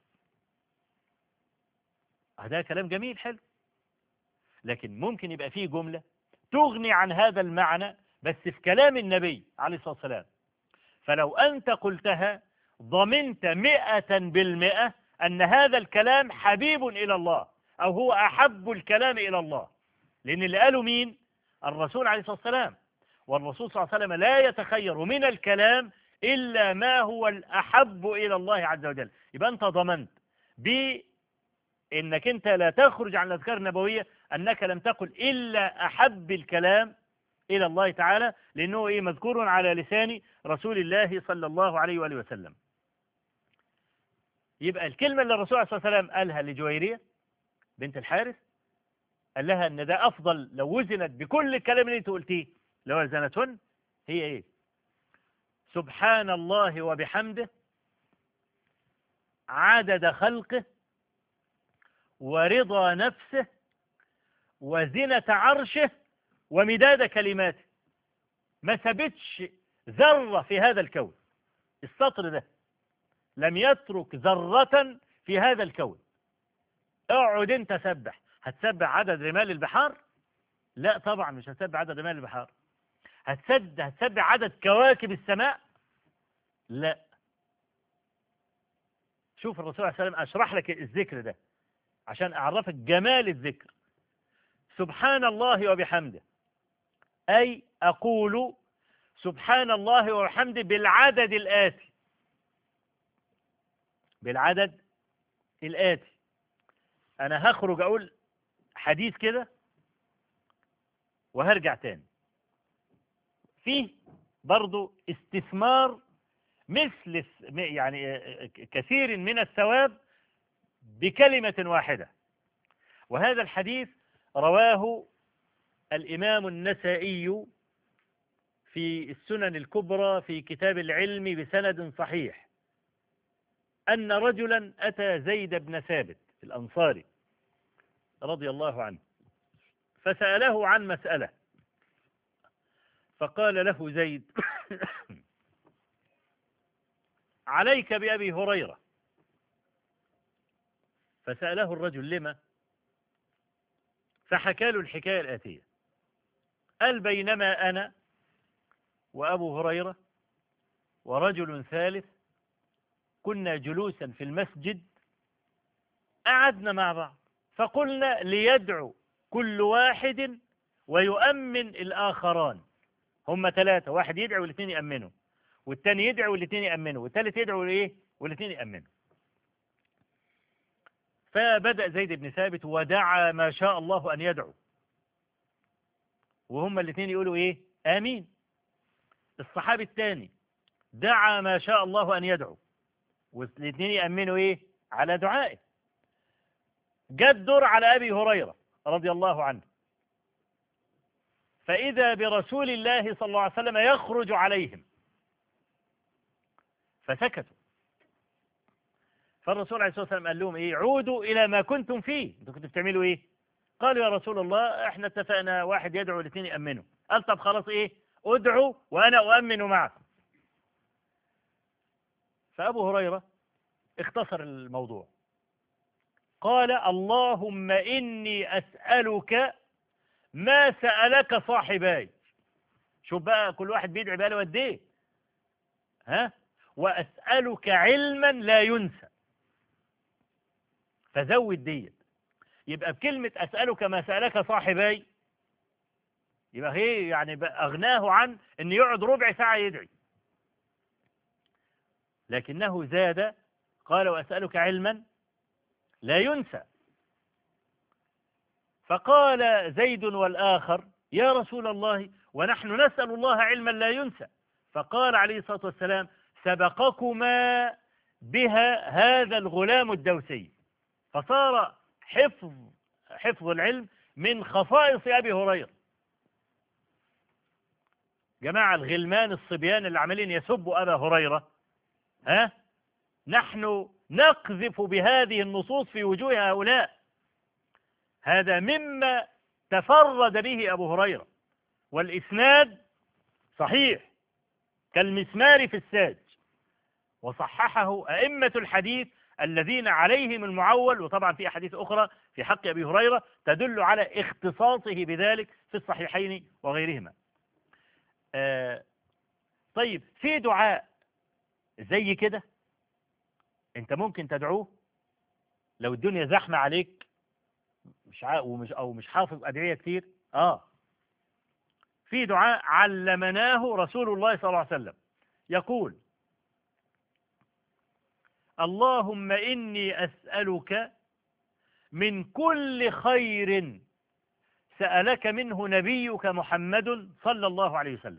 هذا كلام جميل حلو لكن ممكن يبقى فيه جملة تغني عن هذا المعنى بس في كلام النبي عليه الصلاة والسلام فلو أنت قلتها ضمنت مئة بالمئة أن هذا الكلام حبيب إلى الله أو هو أحب الكلام إلى الله لأن اللي قالوا مين الرسول عليه الصلاة والسلام والرسول صلى الله عليه وسلم لا يتخير من الكلام إلا ما هو الأحب إلى الله عز وجل يبقى أنت ضمنت بإنك أنت لا تخرج عن الأذكار النبوية أنك لم تقل إلا أحب الكلام إلى الله تعالى لأنه إيه مذكور على لسان رسول الله صلى الله عليه وآله وسلم يبقى الكلمة اللي الرسول عليه الصلاة والسلام قالها لجويرية بنت الحارث قال لها ان ده افضل لو وزنت بكل الكلام اللي انت قلتيه لو وزنتهن هي ايه سبحان الله وبحمده عدد خلقه ورضا نفسه وزنة عرشه ومداد كلماته ما ثبتش ذرة في هذا الكون السطر ده لم يترك ذرة في هذا الكون اقعد انت سبح هتسبح عدد رمال البحار لا طبعا مش هتسبح عدد رمال البحار هتسد هتسبح عدد كواكب السماء لا شوف الرسول عليه السلام اشرح لك الذكر ده عشان اعرفك جمال الذكر سبحان الله وبحمده اي اقول سبحان الله وبحمده بالعدد الاتي بالعدد الاتي انا هخرج اقول حديث كده وهرجع تاني فيه برضو استثمار مثل يعني كثير من الثواب بكلمة واحدة وهذا الحديث رواه الإمام النسائي في السنن الكبرى في كتاب العلم بسند صحيح أن رجلا أتى زيد بن ثابت الأنصاري رضي الله عنه فسأله عن مسألة فقال له زيد عليك بأبي هريرة فسأله الرجل لما فحكى له الحكاية الآتية قال بينما أنا وأبو هريرة ورجل ثالث كنا جلوسا في المسجد قعدنا مع بعض فقلنا ليدعو كل واحد ويؤمن الآخران هم ثلاثة واحد يدعو والاثنين يأمنوا والتاني يدعو والاثنين يأمنوا والثالث يدعو ايه والاثنين يأمنوا فبدأ زيد بن ثابت ودعا ما شاء الله أن يدعو وهم الاثنين يقولوا ايه آمين الصحابي الثاني دعا ما شاء الله أن يدعو والاثنين يأمنوا ايه على دعائه جاء الدور على أبي هريرة رضي الله عنه فإذا برسول الله صلى الله عليه وسلم يخرج عليهم فسكتوا فالرسول عليه الصلاة والسلام قال لهم إيه عودوا إلى ما كنتم فيه أنتوا كنتوا بتعملوا إيه قالوا يا رسول الله إحنا اتفقنا واحد يدعو الاثنين يأمنوا قال طب خلاص إيه ادعوا وأنا أؤمن معكم فأبو هريرة اختصر الموضوع قال اللهم إني أسألك ما سألك صاحباي شوف بقى كل واحد بيدعي بقى له قد ايه ها وأسألك علما لا ينسى فزود ديت يبقى بكلمة أسألك ما سألك صاحباي يبقى هي يعني أغناه عن أن يقعد ربع ساعة يدعي لكنه زاد قال وأسألك علما لا ينسى فقال زيد والآخر يا رسول الله ونحن نسأل الله علما لا ينسى فقال عليه الصلاة والسلام سبقكما بها هذا الغلام الدوسي فصار حفظ حفظ العلم من خصائص أبي هريرة جماعة الغلمان الصبيان اللي عمالين يسبوا أبا هريرة ها نحن نقذف بهذه النصوص في وجوه هؤلاء هذا مما تفرد به أبو هريرة والإسناد صحيح كالمسمار في الساج وصححه أئمة الحديث الذين عليهم المعول وطبعا في أحاديث أخرى في حق أبي هريرة تدل على اختصاصه بذلك في الصحيحين وغيرهما آه طيب في دعاء زي كده انت ممكن تدعوه لو الدنيا زحمة عليك مش ع... ومش او مش حافظ ادعية كتير اه في دعاء علمناه رسول الله صلى الله عليه وسلم يقول اللهم إني أسألك من كل خير سألك منه نبيك محمد صلى الله عليه وسلم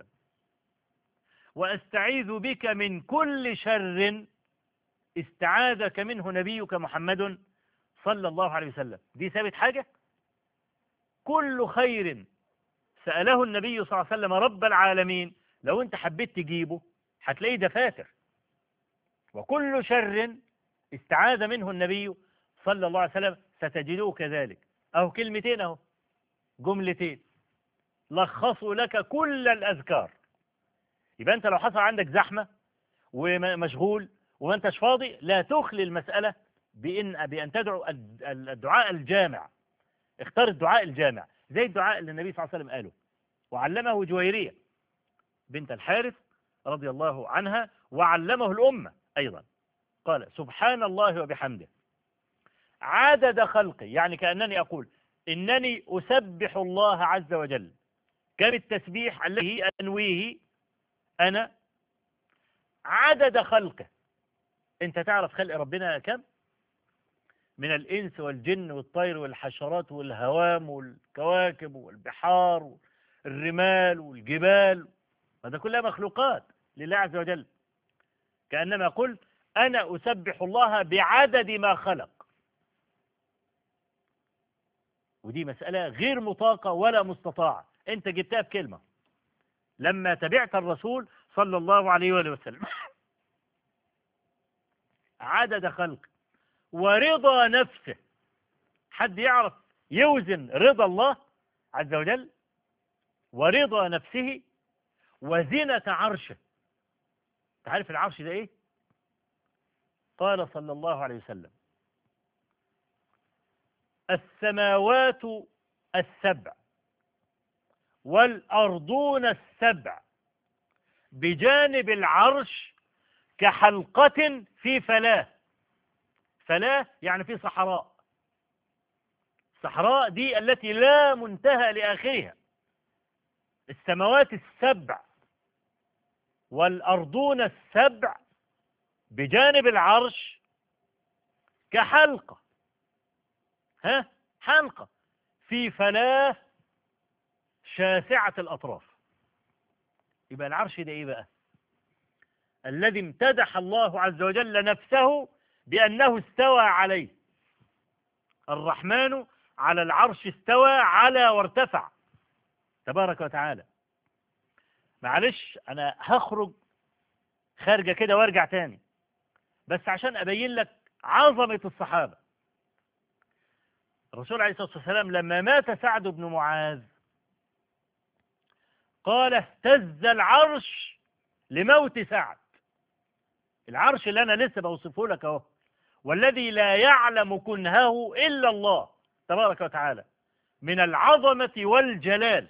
وأستعيذ بك من كل شر استعاذك منه نبيك محمد صلى الله عليه وسلم دي ثابت حاجة كل خير سأله النبي صلى الله عليه وسلم رب العالمين لو انت حبيت تجيبه هتلاقيه دفاتر وكل شر استعاذ منه النبي صلى الله عليه وسلم ستجدوه كذلك أو كلمتين أهو جملتين لخصوا لك كل الأذكار يبقى أنت لو حصل عندك زحمة ومشغول وما أنتش فاضي لا تخلي المسألة بإن بأن تدعو الدعاء الجامع اختار الدعاء الجامع زي الدعاء اللي النبي صلى الله عليه وسلم قاله وعلمه جويرية بنت الحارث رضي الله عنها وعلمه الأمة أيضا قال سبحان الله وبحمده عدد خلقي يعني كأنني أقول إنني أسبح الله عز وجل كم التسبيح الذي أنويه أنا عدد خلقه أنت تعرف خلق ربنا كم من الإنس والجن والطير والحشرات والهوام والكواكب والبحار والرمال والجبال هذا كلها مخلوقات لله عز وجل كأنما قلت أنا أسبح الله بعدد ما خلق ودي مسألة غير مطاقة ولا مستطاعة أنت جبتها بكلمة لما تبعت الرسول صلى الله عليه وآله وسلم عدد خلق ورضا نفسه حد يعرف يوزن رضا الله عز وجل ورضا نفسه وزنة عرشه تعرف العرش ده ايه قال صلى الله عليه وسلم السماوات السبع والأرضون السبع بجانب العرش كحلقة في فلاة فلاة يعني في صحراء الصحراء دي التي لا منتهى لآخرها السماوات السبع والأرضون السبع بجانب العرش كحلقة ها حلقة في فلاة شاسعة الأطراف يبقى العرش ده إيه بقى الذي امتدح الله عز وجل نفسه بأنه استوى عليه الرحمن على العرش استوى على وارتفع تبارك وتعالى معلش أنا هخرج خارجة كده وارجع تاني بس عشان أبين لك عظمة الصحابة الرسول عليه الصلاة والسلام لما مات سعد بن معاذ قال اهتز العرش لموت سعد العرش اللي أنا لسه بوصفه لك أهو والذي لا يعلم كنهه إلا الله تبارك وتعالى من العظمة والجلال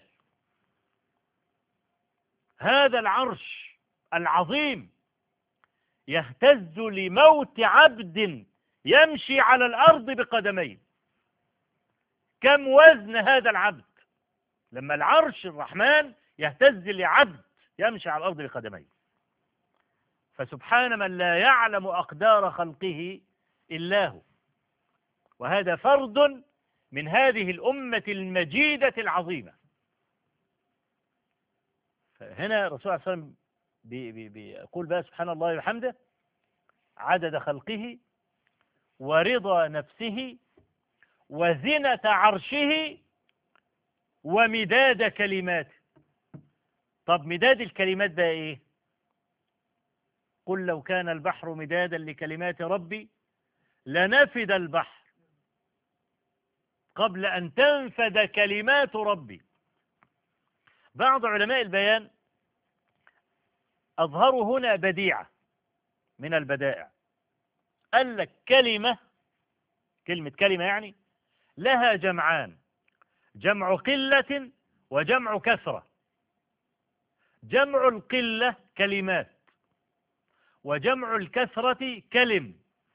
هذا العرش العظيم يهتز لموت عبد يمشي على الأرض بقدميه كم وزن هذا العبد لما العرش الرحمن يهتز لعبد يمشي على الأرض بقدميه فسبحان من لا يعلم أقدار خلقه إلا هو وهذا فرد من هذه الأمة المجيدة العظيمة فهنا الرسول صلى الله عليه وسلم بيقول بقى سبحان الله وبحمده عدد خلقه ورضا نفسه وزنة عرشه ومداد كلماته طب مداد الكلمات بقى ايه قل لو كان البحر مدادا لكلمات ربي لنفد البحر قبل أن تنفد كلمات ربي بعض علماء البيان أظهروا هنا بديعة من البدائع قال لك كلمة كلمة كلمة يعني لها جمعان جمع قلة وجمع كثرة جمع القلة كلمات وجمع الكثرة كلم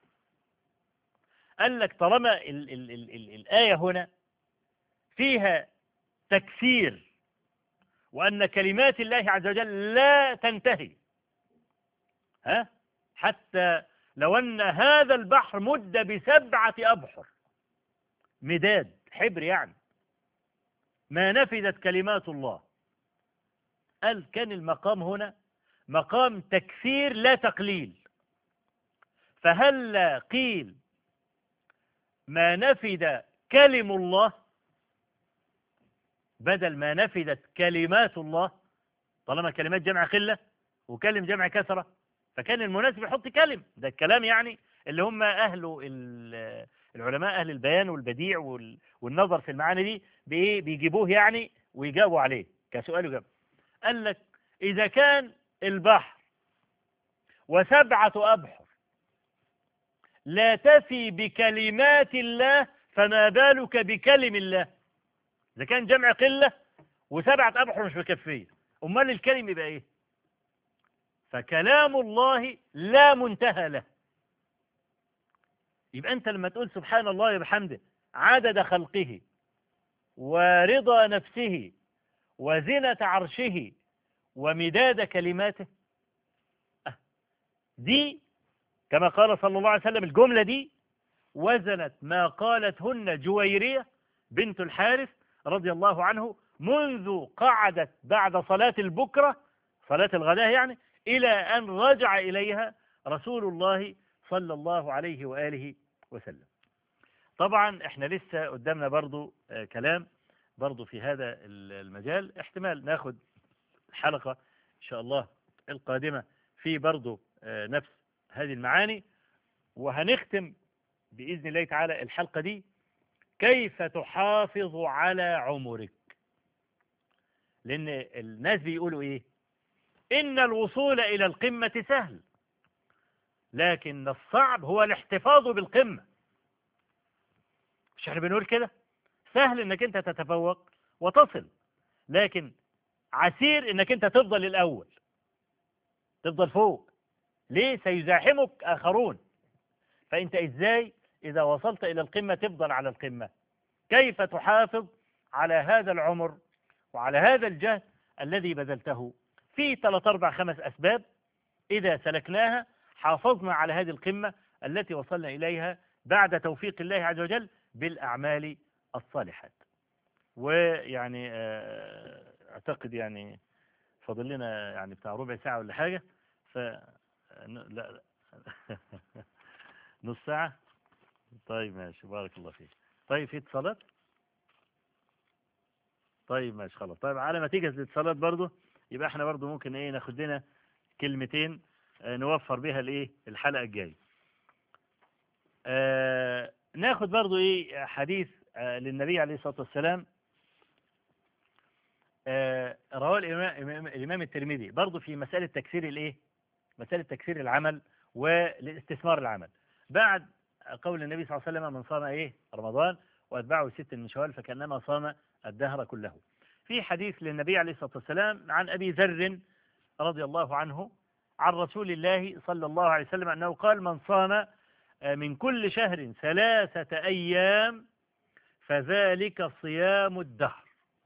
قال لك طالما ال ال ال ال الآية هنا فيها تكثير وأن كلمات الله عز وجل لا تنتهي ها حتى لو أن هذا البحر مد بسبعة أبحر مداد حبر يعني ما نفذت كلمات الله قال كان المقام هنا مقام تكثير لا تقليل فهل قيل ما نفد كلم الله بدل ما نفدت كلمات الله طالما كلمات جمع قلة وكلم جمع كثرة فكان المناسب يحط كلم ده الكلام يعني اللي هم أهل العلماء أهل البيان والبديع والنظر في المعاني دي بإيه بيجيبوه يعني ويجاوبوا عليه كسؤال وجواب قال لك إذا كان البحر وسبعة أبحر لا تفي بكلمات الله فما بالك بكلم الله إذا كان جمع قلة وسبعة أبحر مش مكفية أمال الكلم يبقى إيه فكلام الله لا منتهى له يبقى أنت لما تقول سبحان الله وبحمده عدد خلقه ورضا نفسه وزنة عرشه ومداد كلماته دي كما قال صلى الله عليه وسلم الجملة دي وزنت ما قالتهن جويرية بنت الحارث رضي الله عنه منذ قعدت بعد صلاة البكرة صلاة الغداء يعني إلى أن رجع إليها رسول الله صلى الله عليه وآله وسلم طبعا احنا لسه قدامنا برضو كلام برضو في هذا المجال احتمال ناخد الحلقة إن شاء الله القادمة في برضو نفس هذه المعاني وهنختم بإذن الله تعالى الحلقة دي كيف تحافظ على عمرك لأن الناس بيقولوا إيه إن الوصول إلى القمة سهل لكن الصعب هو الاحتفاظ بالقمة مش احنا بنقول كده سهل انك انت تتفوق وتصل لكن عسير انك انت تفضل الاول تفضل فوق ليه سيزاحمك آخرون فأنت إزاي إذا وصلت إلى القمة تفضل على القمة كيف تحافظ على هذا العمر وعلى هذا الجهد الذي بذلته في ثلاث أربع خمس أسباب إذا سلكناها حافظنا على هذه القمة التي وصلنا إليها بعد توفيق الله عز وجل بالأعمال الصالحات ويعني آه، أعتقد يعني فاضل لنا يعني بتاع ربع ساعة ولا حاجة ف لا لا نص ساعة طيب ماشي بارك الله فيك طيب في اتصالات طيب ماشي خلاص طيب على ما تيجي الاتصالات برضه يبقى احنا برضه ممكن ايه ناخد لنا كلمتين آه، نوفر بيها الايه الحلقة الجاية آه ناخد برضه ايه حديث آه للنبي عليه الصلاة والسلام آه رواه الإمام, الإمام الترمذي برضه في مسألة تكسير الايه مسألة تكسير العمل والاستثمار العمل بعد قول النبي صلى الله عليه وسلم من صام ايه رمضان واتبعه ست من شوال فكانما صام الدهر كله في حديث للنبي عليه الصلاه والسلام عن ابي ذر رضي الله عنه عن رسول الله صلى الله عليه وسلم انه قال من صام من كل شهر ثلاثه ايام فذلك صيام الدهر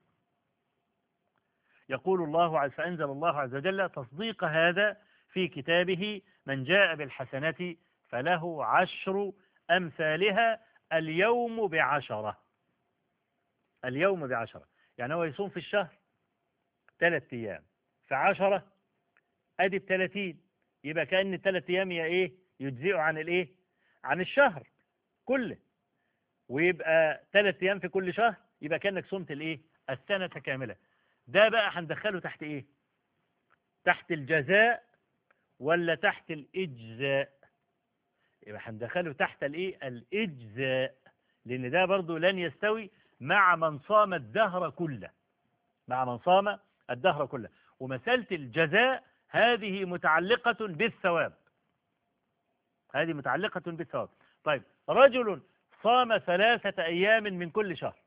يقول الله عز فأنزل الله عز وجل تصديق هذا في كتابه من جاء بالحسنة فله عشر أمثالها اليوم بعشرة اليوم بعشرة يعني هو يصوم في الشهر ثلاث أيام في عشرة أدي بثلاثين يبقى كأن الثلاث أيام هي إيه يجزئه عن الإيه عن الشهر كله ويبقى ثلاث أيام في كل شهر يبقى كأنك صمت الإيه السنة كاملة ده بقى هندخله تحت إيه تحت الجزاء ولا تحت الإجزاء يبقى هندخله تحت الايه الاجزاء لان ده برضو لن يستوي مع من صام الدهر كله مع من صام الدهر كله ومسألة الجزاء هذه متعلقة بالثواب هذه متعلقة بالثواب طيب رجل صام ثلاثة أيام من كل شهر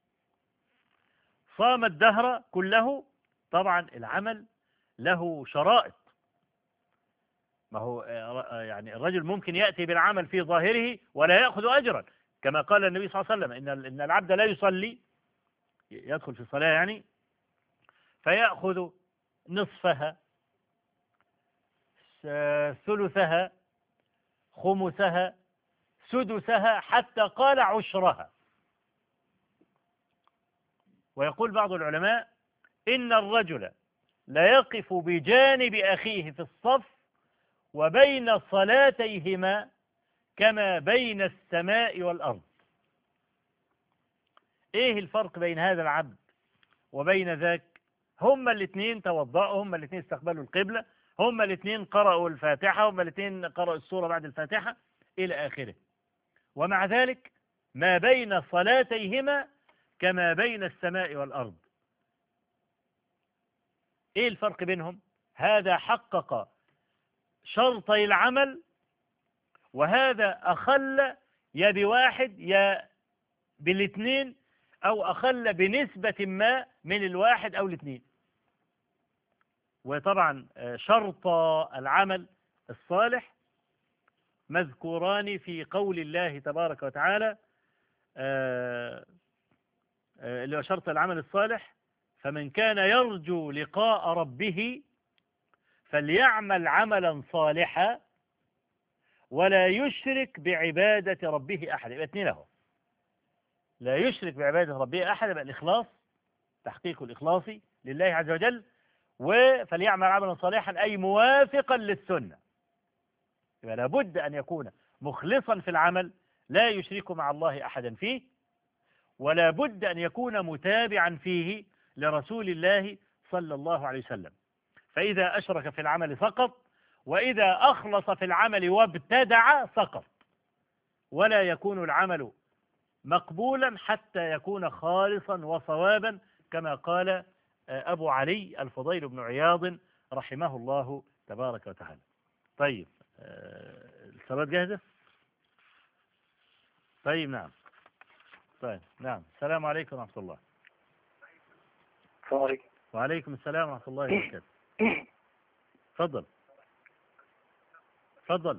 صام الدهر كله طبعا العمل له شرائط ما هو يعني الرجل ممكن يأتي بالعمل في ظاهره ولا يأخذ أجرا كما قال النبي صلى الله عليه وسلم إن إن العبد لا يصلي يدخل في الصلاة يعني فيأخذ نصفها ثلثها خمسها سدسها حتى قال عشرها ويقول بعض العلماء إن الرجل لا يقف بجانب أخيه في الصف وبين صلاتيهما كما بين السماء والأرض ايه الفرق بين هذا العبد وبين ذاك هما الاثنين توضأوا هما الاثنين استقبلوا القبلة هما الاثنين قرأوا الفاتحة هما الاثنين قرأوا السورة بعد الفاتحة إلى آخره ومع ذلك ما بين صلاتيهما كما بين السماء والأرض ايه الفرق بينهم هذا حقق شرطي العمل وهذا أخل يا بواحد يا بالاثنين أو أخل بنسبة ما من الواحد أو الاثنين وطبعا شرط العمل الصالح مذكوران في قول الله تبارك وتعالى اللي هو شرط العمل الصالح فمن كان يرجو لقاء ربه فليعمل عملا صالحا ولا يشرك بعبادة ربه أحد يبقى اثنين اهو لا يشرك بعبادة ربه أحد يبقى الإخلاص تحقيق الإخلاص لله عز وجل فليعمل عملا صالحا أي موافقا للسنة يبقى لابد أن يكون مخلصا في العمل لا يشرك مع الله أحدا فيه ولا بد أن يكون متابعا فيه لرسول الله صلى الله عليه وسلم فإذا أشرك في العمل سقط وإذا أخلص في العمل وابتدع سقط ولا يكون العمل مقبولا حتى يكون خالصا وصوابا كما قال أبو علي الفضيل بن عياض رحمه الله تبارك وتعالى طيب الصلاة جاهزة طيب نعم طيب نعم السلام عليكم ورحمة الله السلام عليكم وعليكم السلام ورحمة الله وبركاته تفضل اتفضل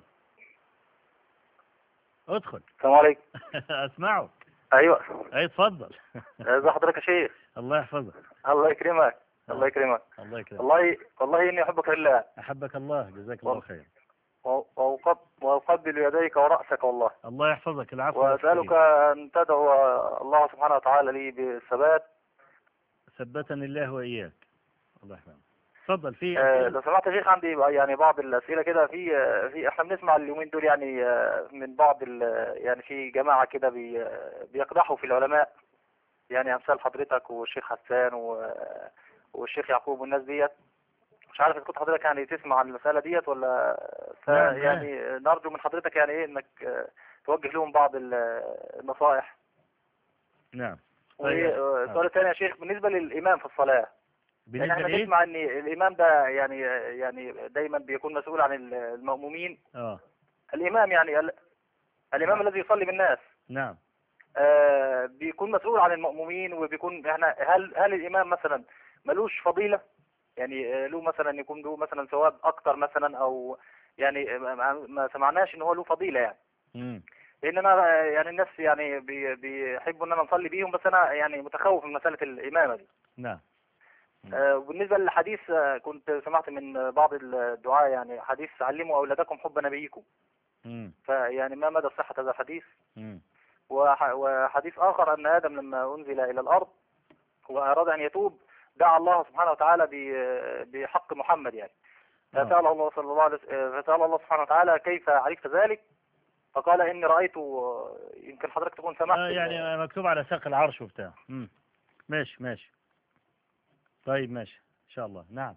ادخل السلام عليكم اسمعك ايوه اي اتفضل ازي حضرتك يا شيخ الله يحفظك الله يكرمك الله يكرمك الله يكرمك والله والله اني احبك لله احبك الله جزاك الله والله. خير و- وأقب- واقبل يديك وراسك والله الله يحفظك العفو واسالك والخير. ان تدعو الله سبحانه وتعالى لي بالثبات ثبتني الله واياك الله يحفظك اتفضل في آه، أسئلة؟ لو سمحت يا شيخ عندي يعني بعض الاسئله كده في آه، في احنا بنسمع اليومين دول يعني آه، من بعض ال- يعني في جماعه كده بي آه، بيقدحوا في العلماء يعني امثال حضرتك والشيخ حسان و- والشيخ يعقوب والناس ديت مش عارف اذا كنت حضرتك يعني تسمع عن المساله ديت ولا ف- نعم، يعني نرجو من حضرتك يعني ايه انك آه، توجه لهم بعض ال- النصائح نعم طيب. والسؤال الثاني يا شيخ بالنسبه للامام في الصلاه يعني بالنسبة احنا لإيه؟ نسمع ان الامام ده يعني يعني دايما بيكون مسؤول عن المأمومين اه الامام يعني ال- الامام الذي يصلي بالناس نعم آه بيكون مسؤول عن المأمومين وبيكون احنا هل هل الامام مثلا ملوش فضيلة يعني آه، له مثلا يكون له مثلا ثواب اكتر مثلا او يعني ما- ما ما سمعناش ان هو له فضيلة يعني مم. لان انا آه، يعني الناس يعني بي- بيحبوا ان انا نصلي بيهم بس انا يعني متخوف من مسألة الامامة دي نعم آه، وبالنسبة للحديث آه، كنت سمعت من بعض الدعاء يعني حديث علموا أولادكم حب نبيكم مم. فيعني ما مدى صحة هذا الحديث مم. وح- وحديث آخر أن آدم لما أنزل إلى الأرض وأراد أن يتوب دعا الله سبحانه وتعالى ب- بحق محمد يعني آه. فسأل الله صلى الله عليه وسلم فسأل الله سبحانه وتعالى كيف عرفت ذلك فقال إني رأيت آه، يمكن حضرتك تكون سمعت آه يعني مكتوب على ساق العرش وبتاع مم. ماشي ماشي طيب ماشي ان شاء الله نعم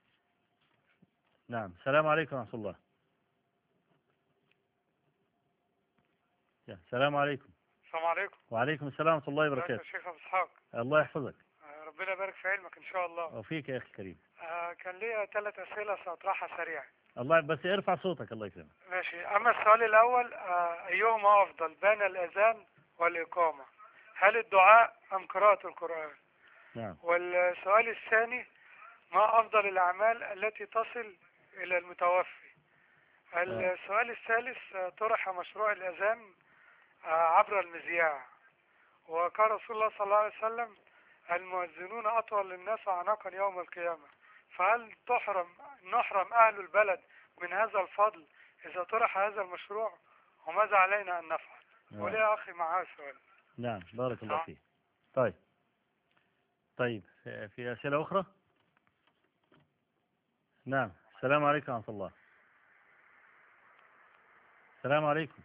نعم السلام عليكم ورحمة الله يا السلام عليكم السلام عليكم وعليكم السلام ورحمة الله ازيك يا وبركاته شيخ ابو اسحاق الله يحفظك آه، ربنا يبارك في علمك ان شاء الله وفيك يا أخي الكريم آه، كان ليا ثلاث اسئله ساطرحها سريعا الله بس ارفع صوتك الله يكرمك ماشي اما السؤال الاول آه، ايهما افضل بين الاذان والاقامه هل الدعاء ام قراءه القران نعم والسؤال الثاني ما افضل الاعمال التي تصل الى المتوفي السؤال الثالث آه، طرح مشروع الاذان آه، عبر المذياع وقال رسول الله صلى الله عليه وسلم المؤذنون أطول الناس أعناقا يوم القيامة فهل تحرم نحرم أهل البلد من هذا الفضل إذا طرح هذا المشروع وماذا علينا أن نفعل نعم. ولي أخي معاه سؤال نعم بارك الله نعم. فيك طيب طيب في- في أسئلة أخرى نعم السلام عليكم ورحمة الله السلام عليكم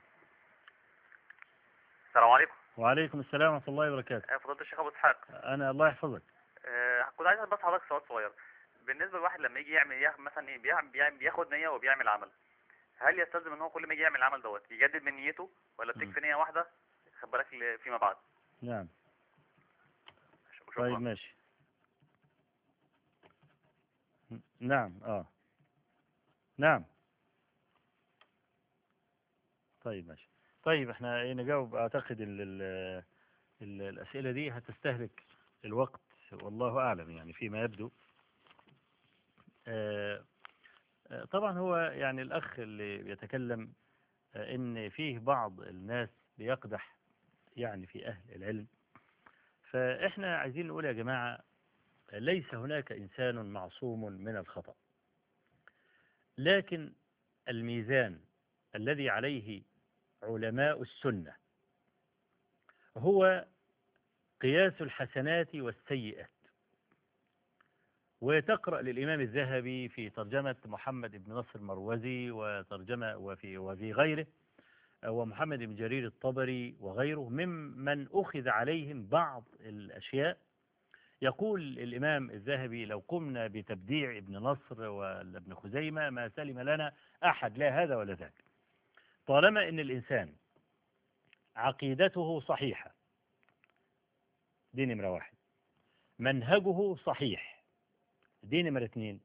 السلام عليكم وعليكم السلام ورحمة الله وبركاته فضيلة الشيخ أبو إسحاق أنا الله يحفظك آه، كنت عايز بس حضرتك سؤال صغير بالنسبه لواحد لما يجي يعمل ياخد مثلا ايه بيعمل بيعمل- بياخد نيه وبيعمل عمل هل يستلزم ان هو كل ما يجي يعمل العمل دوت يجدد من نيته ولا بتكفي نيه واحده خد بالك ل- فيما بعد نعم شكرا طيب ماشي ن- نعم اه نعم طيب ماشي طيب احنا ايه نجاوب اعتقد ال ال ال الاسئله دي هتستهلك الوقت والله اعلم يعني فيما يبدو آه آه، طبعا هو يعني الاخ اللي بيتكلم آه، ان فيه بعض الناس بيقدح يعني في اهل العلم فإحنا عايزين نقول يا جماعة ليس هناك إنسان معصوم من الخطأ لكن الميزان الذي عليه علماء السنة هو قياس الحسنات والسيئات وتقرأ للإمام الذهبي في ترجمة محمد بن نصر المروزي وترجمة وفي وفي غيره ومحمد بن جرير الطبري وغيره ممن أخذ عليهم بعض الأشياء يقول الإمام الذهبي لو قمنا بتبديع ابن نصر وابن خزيمة ما سلم لنا أحد لا هذا ولا ذاك طالما أن الإنسان عقيدته صحيحة دي نمرة واحد منهجه صحيح دي نمرة اثنين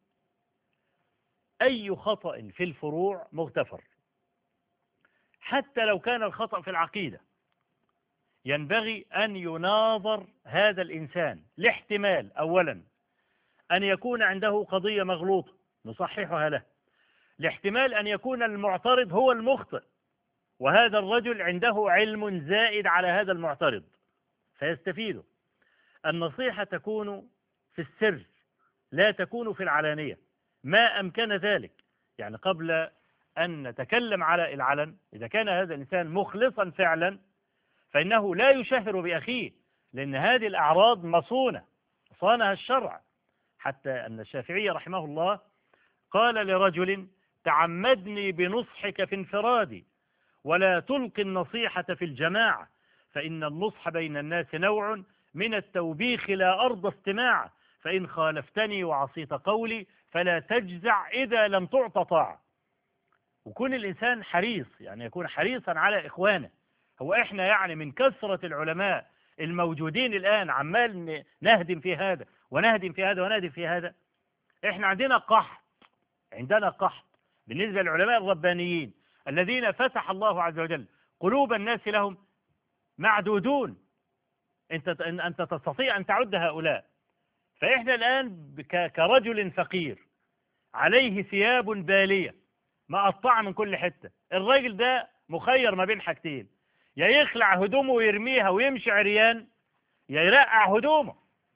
أي خطأ في الفروع مغتفر حتى لو كان الخطأ في العقيدة ينبغي أن يناظر هذا الإنسان لاحتمال أولا أن يكون عنده قضية مغلوطة نصححها له لاحتمال أن يكون المعترض هو المخطئ وهذا الرجل عنده علم زائد على هذا المعترض فيستفيده النصيحة تكون في السر لا تكون في العلانية ما أمكن ذلك يعني قبل أن نتكلم على العلن إذا كان هذا الإنسان مخلصا فعلا فإنه لا يشهر بأخيه لأن هذه الأعراض مصونة صانها الشرع حتى أن الشافعي رحمه الله قال لرجل تعمدني بنصحك في انفرادي ولا تلقي النصيحة في الجماعة فإن النصح بين الناس نوع من التوبيخ لا أرضى استماعه فإن خالفتني وعصيت قولي فلا تجزع إذا لم تعط طاعة وكون الإنسان حريص يعني يكون حريصا على إخوانه هو إحنا يعني من كثرة العلماء الموجودين الآن عمال نهدم في هذا ونهدم في هذا ونهدم في هذا إحنا عندنا قحط عندنا قحط بالنسبة للعلماء الربانيين الذين فتح الله عز وجل قلوب الناس لهم معدودون أنت أنت تستطيع أن تعد هؤلاء فإحنا الآن كرجل فقير عليه ثياب بالية مقطعة من كل حتة الراجل ده مخير ما بين حاجتين يا يخلع هدومه ويرميها ويمشي عريان يا يرقع هدومه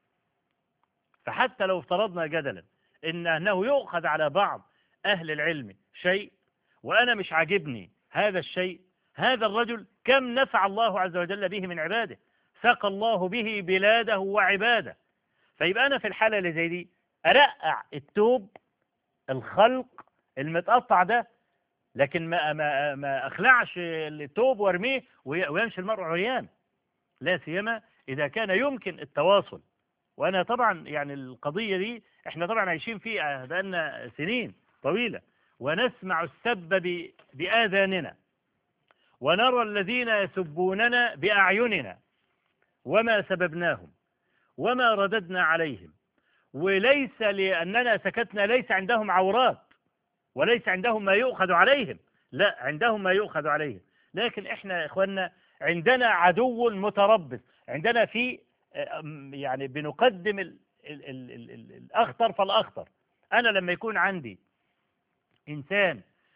فحتى لو افترضنا جدلا إن أنه يؤخذ على بعض أهل العلم شيء وأنا مش عاجبني هذا الشيء هذا الرجل كم نفع الله عز وجل به من عباده سقى الله به بلاده وعباده فيبقى أنا في الحالة اللي زي دي أرقع التوب الخلق المتقطع ده لكن ما ما ما اخلعش التوب وارميه ويمشي المرء عريان لا سيما اذا كان يمكن التواصل وانا طبعا يعني القضيه دي احنا طبعا عايشين فيها بقالنا سنين طويله ونسمع السب باذاننا ونرى الذين يسبوننا باعيننا وما سببناهم وما رددنا عليهم وليس لاننا سكتنا ليس عندهم عورات وليس عندهم ما يؤخذ عليهم لا عندهم ما يؤخذ عليهم لكن احنا يا اخواننا عندنا عدو متربص عندنا في يعني بنقدم ال ال ال ال ال الاخطر فالاخطر انا لما يكون عندي انسان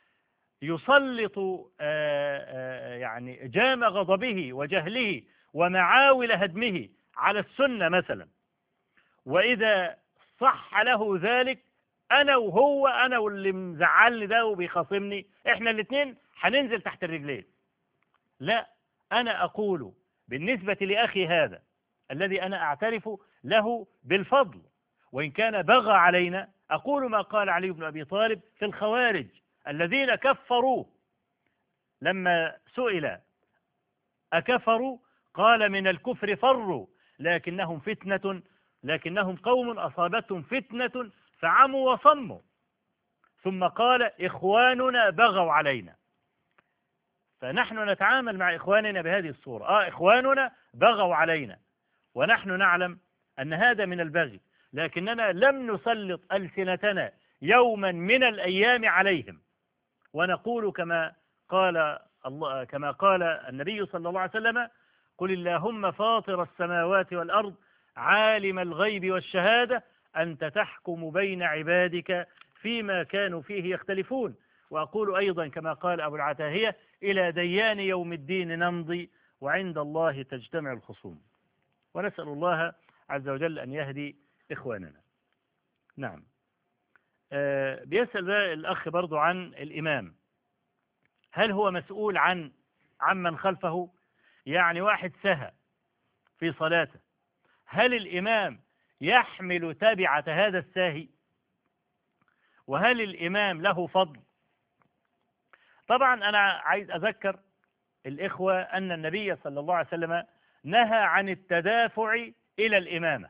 يسلط يعني جام غضبه وجهله ومعاول هدمه على السنه مثلا واذا صح له ذلك انا وهو انا واللي مزعلني ده وبيخاصمني احنا الاثنين هننزل تحت الرجلين لا انا اقول بالنسبة لاخي هذا الذي انا اعترف له بالفضل وان كان بغى علينا اقول ما قال علي بن ابي طالب في الخوارج الذين كفروا لما سئل اكفروا قال من الكفر فروا لكنهم فتنة لكنهم قوم اصابتهم فتنة فعموا وصموا ثم قال إخواننا بغوا علينا فنحن نتعامل مع إخواننا بهذه الصورة آه إخواننا بغوا علينا ونحن نعلم أن هذا من البغي لكننا لم نسلط ألسنتنا يوما من الأيام عليهم ونقول كما قال الله كما قال النبي صلى الله عليه وسلم قل اللهم فاطر السماوات والأرض عالم الغيب والشهادة أنت تحكم بين عبادك فيما كانوا فيه يختلفون وأقول أيضا كما قال أبو العتاهية إلى ديان يوم الدين نمضي وعند الله تجتمع الخصوم ونسأل الله عز وجل أن يهدي إخواننا نعم أه بيسأل بقى الأخ برضو عن الإمام هل هو مسؤول عن عمن خلفه يعني واحد سهى في صلاته هل الإمام يحمل تبعة هذا الساهي وهل الإمام له فضل طبعا أنا عايز أذكر الإخوة أن النبي صلى الله عليه وسلم نهى عن التدافع إلى الإمامة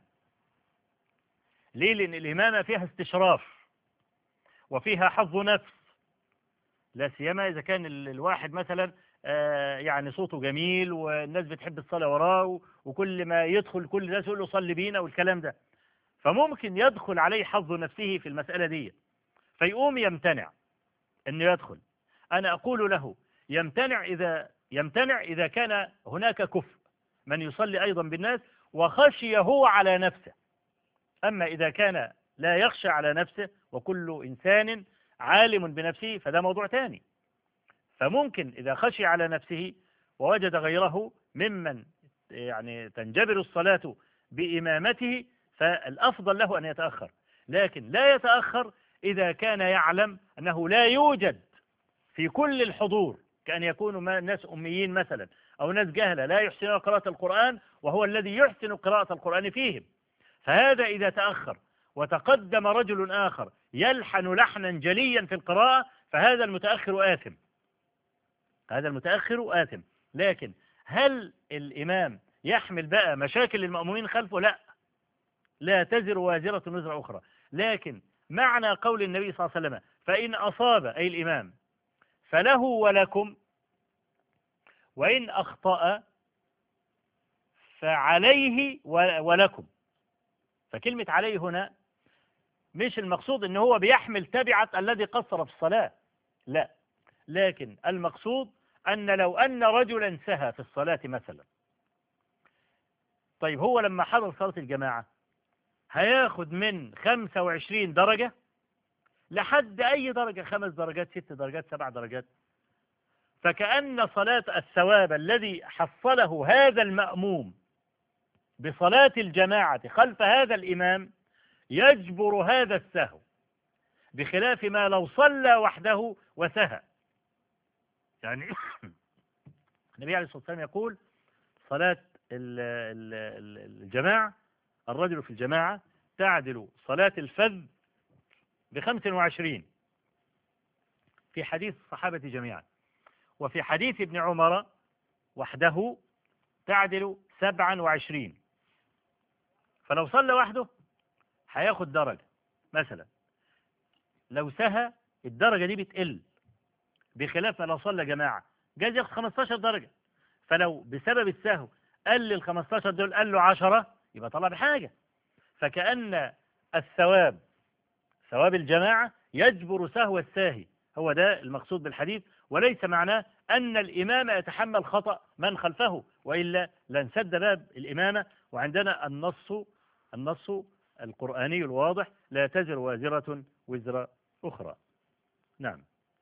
ليه لأن الإمامة فيها استشراف وفيها حظ نفس لا سيما إذا كان الواحد مثلا يعني صوته جميل والناس بتحب الصلاة وراه وكل ما يدخل كل الناس يقول له صلي بينا والكلام ده فممكن يدخل عليه حظ نفسه في المسألة دي فيقوم يمتنع انه يدخل انا اقول له يمتنع اذا يمتنع اذا كان هناك كفء من يصلي ايضا بالناس وخشي هو على نفسه اما اذا كان لا يخشى على نفسه وكل انسان عالم بنفسه فده موضوع تاني فممكن إذا خشي على نفسه ووجد غيره ممن يعني تنجبر الصلاة بإمامته فالأفضل له أن يتأخر لكن لا يتأخر إذا كان يعلم أنه لا يوجد في كل الحضور كأن يكونوا ما- ناس أميين مثلا أو ناس جهلة لا يحسنون قراءة القرآن وهو الذي يحسن قراءة القرآن فيهم فهذا إذا تأخر وتقدم رجل آخر يلحن لحنا جليا في القراءة فهذا المتأخر آثم هذا المتأخر آثم لكن هل الإمام يحمل بقى مشاكل المأمومين خلفه لا لا تزر وازرة وزر أخرى لكن معنى قول النبي صلى الله عليه وسلم فإن أصاب أي الإمام فله ولكم وإن أخطأ فعليه و- ولكم فكلمة عليه هنا مش المقصود ان هو بيحمل تبعة الذي قصر في الصلاة لا لكن المقصود ان لو ان رجلا سهى في الصلاة مثلا طيب هو لما حضر صلاة الجماعة هياخد من 25 درجة لحد أي درجة خمس درجات ست درجات سبع درجات فكأن صلاة الثواب الذي حصله هذا المأموم بصلاة الجماعة خلف هذا الإمام يجبر هذا السهو بخلاف ما لو صلى وحده وسهى يعني النبي عليه الصلاة والسلام يقول صلاة ال- ال- ال- الجماعة الرجل في الجماعة تعدل صلاة الفذ بخمس وعشرين في حديث الصحابة جميعا وفي حديث ابن عمر وحده تعدل سبعا وعشرين فلو صلى وحده هياخد درجة مثلا لو سهى الدرجة دي بتقل بخلاف ما لو صلى جماعة جاز ياخد 15 درجة فلو بسبب السهو قل ال 15 دول قال له 10 يبقى طلع بحاجة فكأن الثواب ثواب الجماعة يجبر سهو الساهي هو ده المقصود بالحديث وليس معناه أن الإمام يتحمل خطأ من خلفه وإلا لانسد باب الإمامة وعندنا النص النص القرآني الواضح لا تزر وازرة وزر أخرى نعم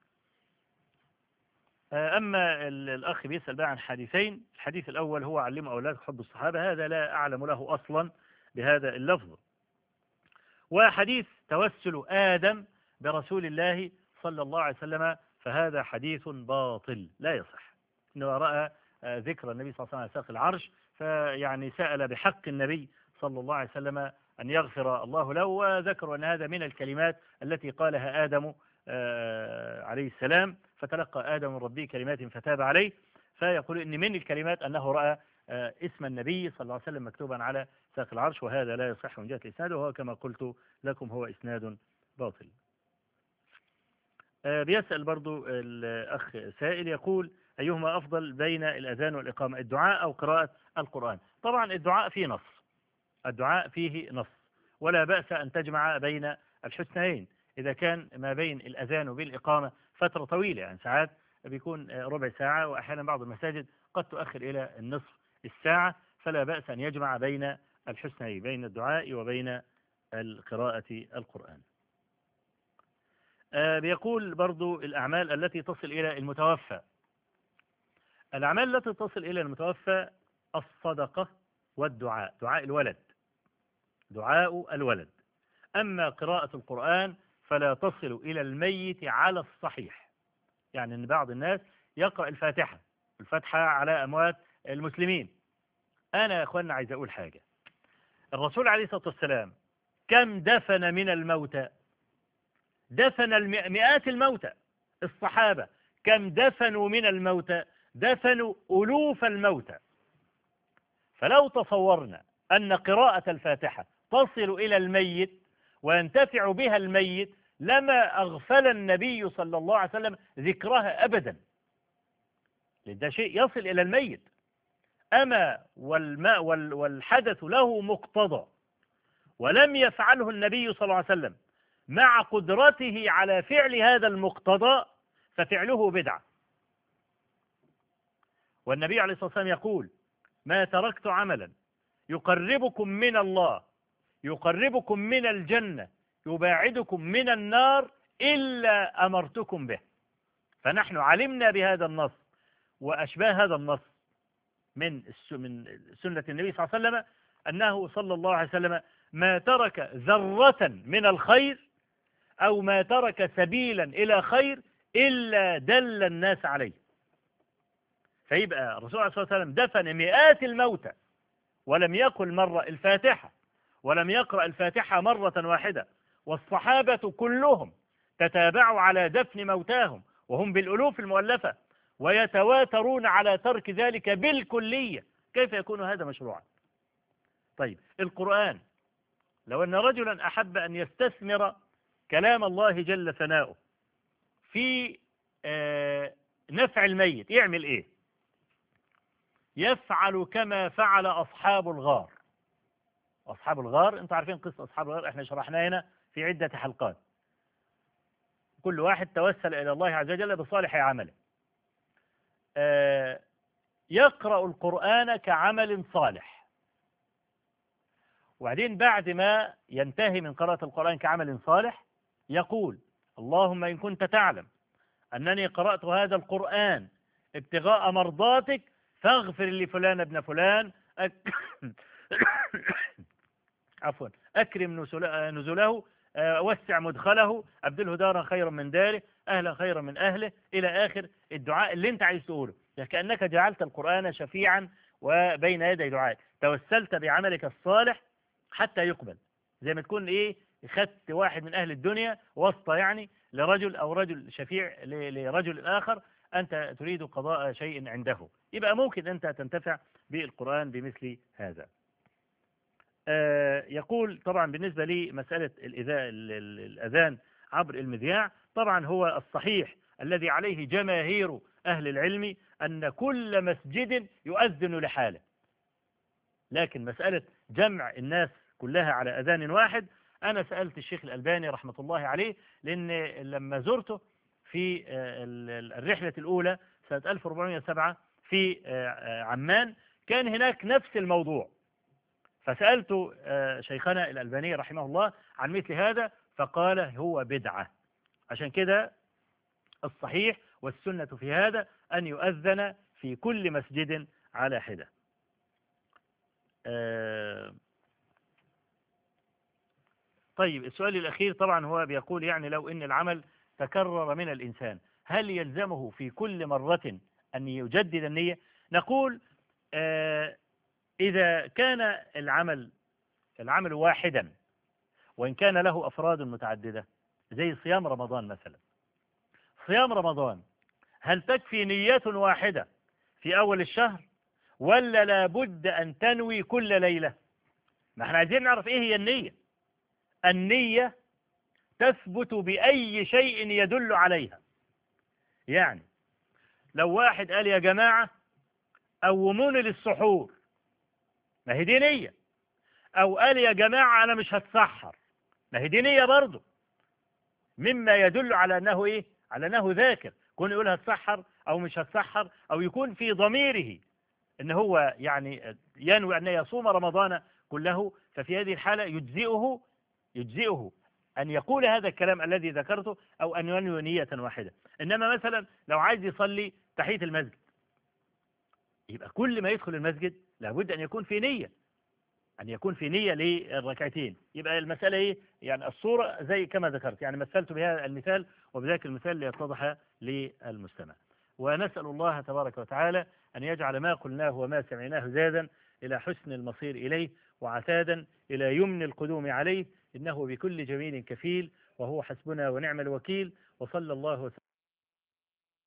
آه، أما ال- الأخ بيسأل بقى عن حديثين الحديث الأول هو علموا أولادك حب الصحابة هذا لا أعلم له أصلا بهذا اللفظ وحديث توسل آدم برسول الله صلى الله عليه وسلم فهذا حديث باطل لا يصح إنه رأى آه، ذكر النبي صلى الله عليه وسلم على ساق العرش فيعني سأل بحق النبي صلى الله عليه وسلم أن يغفر الله له وذكروا أن هذا من الكلمات التي قالها آدم آه، عليه السلام فتلقى آدم من ربه كلمات فتاب عليه فيقول إن من الكلمات أنه رأى آه، اسم النبي صلى الله عليه وسلم مكتوبا على ساق العرش وهذا لا يصح من جهة الإسناد وهو كما قلت لكم هو إسناد باطل آه، بيسأل برضو الأخ سائل يقول أيهما أفضل بين الأذان والإقامة الدعاء أو قراءة القرآن طبعا الدعاء فيه نص الدعاء فيه نص ولا بأس أن تجمع بين الحسنين إذا كان ما بين الأذان وبالإقامة فترة طويلة يعني ساعات بيكون آه، ربع ساعة وأحيانا بعض المساجد قد تؤخر إلى النصف الساعة فلا بأس أن يجمع بين الحسنين بين الدعاء وبين القراءة القرآن آه، بيقول برضو الأعمال التي تصل إلى المتوفى الأعمال التي تصل إلى المتوفى الصدقة والدعاء دعاء الولد دعاء الولد أما قراءة القرآن فلا تصل إلى الميت على الصحيح يعني أن بعض الناس يقرأ الفاتحة الفاتحة على أموات المسلمين أنا يا أخوانا عايز أقول حاجة الرسول عليه الصلاة والسلام كم دفن من الموتى دفن المئ- مئات الموتى الصحابة كم دفنوا من الموتى دفنوا ألوف الموتى فلو تصورنا أن قراءة الفاتحة تصل إلى الميت وينتفع بها الميت لما أغفل النبي صلى الله عليه وسلم ذكرها أبدا لأن ده شيء يصل إلى الميت أما والماء وال- والحدث له مقتضى ولم يفعله النبي صلى الله عليه وسلم مع قدرته على فعل هذا المقتضى ففعله بدعة والنبي عليه الصلاة والسلام يقول ما تركت عملا يقربكم من الله يقربكم من الجنة يباعدكم من النار إلا أمرتكم به فنحن علمنا بهذا النص وأشباه هذا النص من الس- من سنة النبي صلى الله عليه وسلم أنه صلى الله عليه وسلم ما ترك ذرة من الخير أو ما ترك سبيلا إلى خير إلا دل الناس عليه فيبقى الرسول عليه الصلاة والسلام دفن مئات الموتى ولم يقل مرة الفاتحة ولم يقرأ الفاتحة مرة واحدة والصحابة كلهم تتابعوا على دفن موتاهم وهم بالألوف المؤلفة ويتواترون على ترك ذلك بالكلية كيف يكون هذا مشروعا طيب القرآن لو أن رجلا أحب أن يستثمر كلام الله جل ثناؤه في آه، نفع الميت يعمل إيه يفعل كما فعل أصحاب الغار أصحاب الغار أنتم عارفين قصة أصحاب الغار احنا شرحناها هنا في عدة حلقات كل واحد توسل إلى الله عز وجل بصالح عمله آه، يقرأ القرآن كعمل صالح وبعدين بعد ما ينتهي من قراءة القرآن كعمل صالح يقول اللهم إن كنت تعلم أنني قرأت هذا القرآن ابتغاء مرضاتك فاغفر لفلان ابن فلان أك... عفوا أكرم نزل- نزله آه، وسع مدخله أبدله دارا خيرا من داره أهلا خيرا من أهله إلى آخر الدعاء اللي أنت عايز تقوله كأنك جعلت القرآن شفيعا وبين يدي دعاء توسلت بعملك الصالح حتى يقبل زي ما تكون إيه خدت واحد من أهل الدنيا واسطة يعني لرجل أو رجل شفيع ل- لرجل آخر أنت تريد قضاء شيء عنده يبقى ممكن أنت تنتفع بالقرآن بمثل هذا آه، يقول طبعا بالنسبة لمسألة الإذا- ال- ال- الأذان عبر المذياع طبعا هو الصحيح الذي عليه جماهير أهل العلم أن كل مسجد يؤذن لحاله لكن مسألة جمع الناس كلها على أذان واحد أنا سألت الشيخ الألباني رحمة الله عليه لأن لما زرته في آه، ال- ال- الرحلة الأولى سنة 1407 في آه، آه، عمان كان هناك نفس الموضوع فسألت آه، شيخنا الألباني رحمه الله عن مثل هذا فقال هو بدعة عشان كده الصحيح والسنة في هذا أن يؤذن في كل مسجد على حدة آه، طيب السؤال الأخير طبعا هو بيقول يعني لو إن العمل تكرر من الإنسان هل يلزمه في كل مرة أن يجدد النية نقول آه، إذا كان العمل العمل واحدا وإن كان له أفراد متعددة زي صيام رمضان مثلا صيام رمضان هل تكفي نية واحدة في أول الشهر ولا لابد أن تنوي كل ليلة ما احنا عايزين نعرف إيه هي النية النية تثبت بأي شيء يدل عليها يعني لو واحد قال يا جماعة قوموني للسحور ما هي دي نية أو قال يا جماعة أنا مش هتسحر ما هي دي نية برضه مما يدل على أنه إيه على أنه ذاكر كون يقول هتسحر أو مش هتسحر أو يكون في ضميره أن هو يعني ينوي أن يصوم رمضان كله ففي هذه الحالة يجزئه يجزئه أن يقول هذا الكلام الذي ذكرته أو أن ينوي نية واحدة إنما مثلا لو عايز يصلي تحية المسجد يبقى كل ما يدخل المسجد لابد أن يكون في نية أن يكون في نية للركعتين يبقى المسألة إيه يعني الصورة زي كما ذكرت يعني مثلت بهذا المثال وبذاك المثال ليتضح للمستمع ونسأل الله تبارك وتعالى أن يجعل ما قلناه وما سمعناه زادا إلى حسن المصير إليه وعتادا إلى يمن القدوم عليه إنه بكل جميل كفيل وهو حسبنا ونعم الوكيل وصلى الله وسلم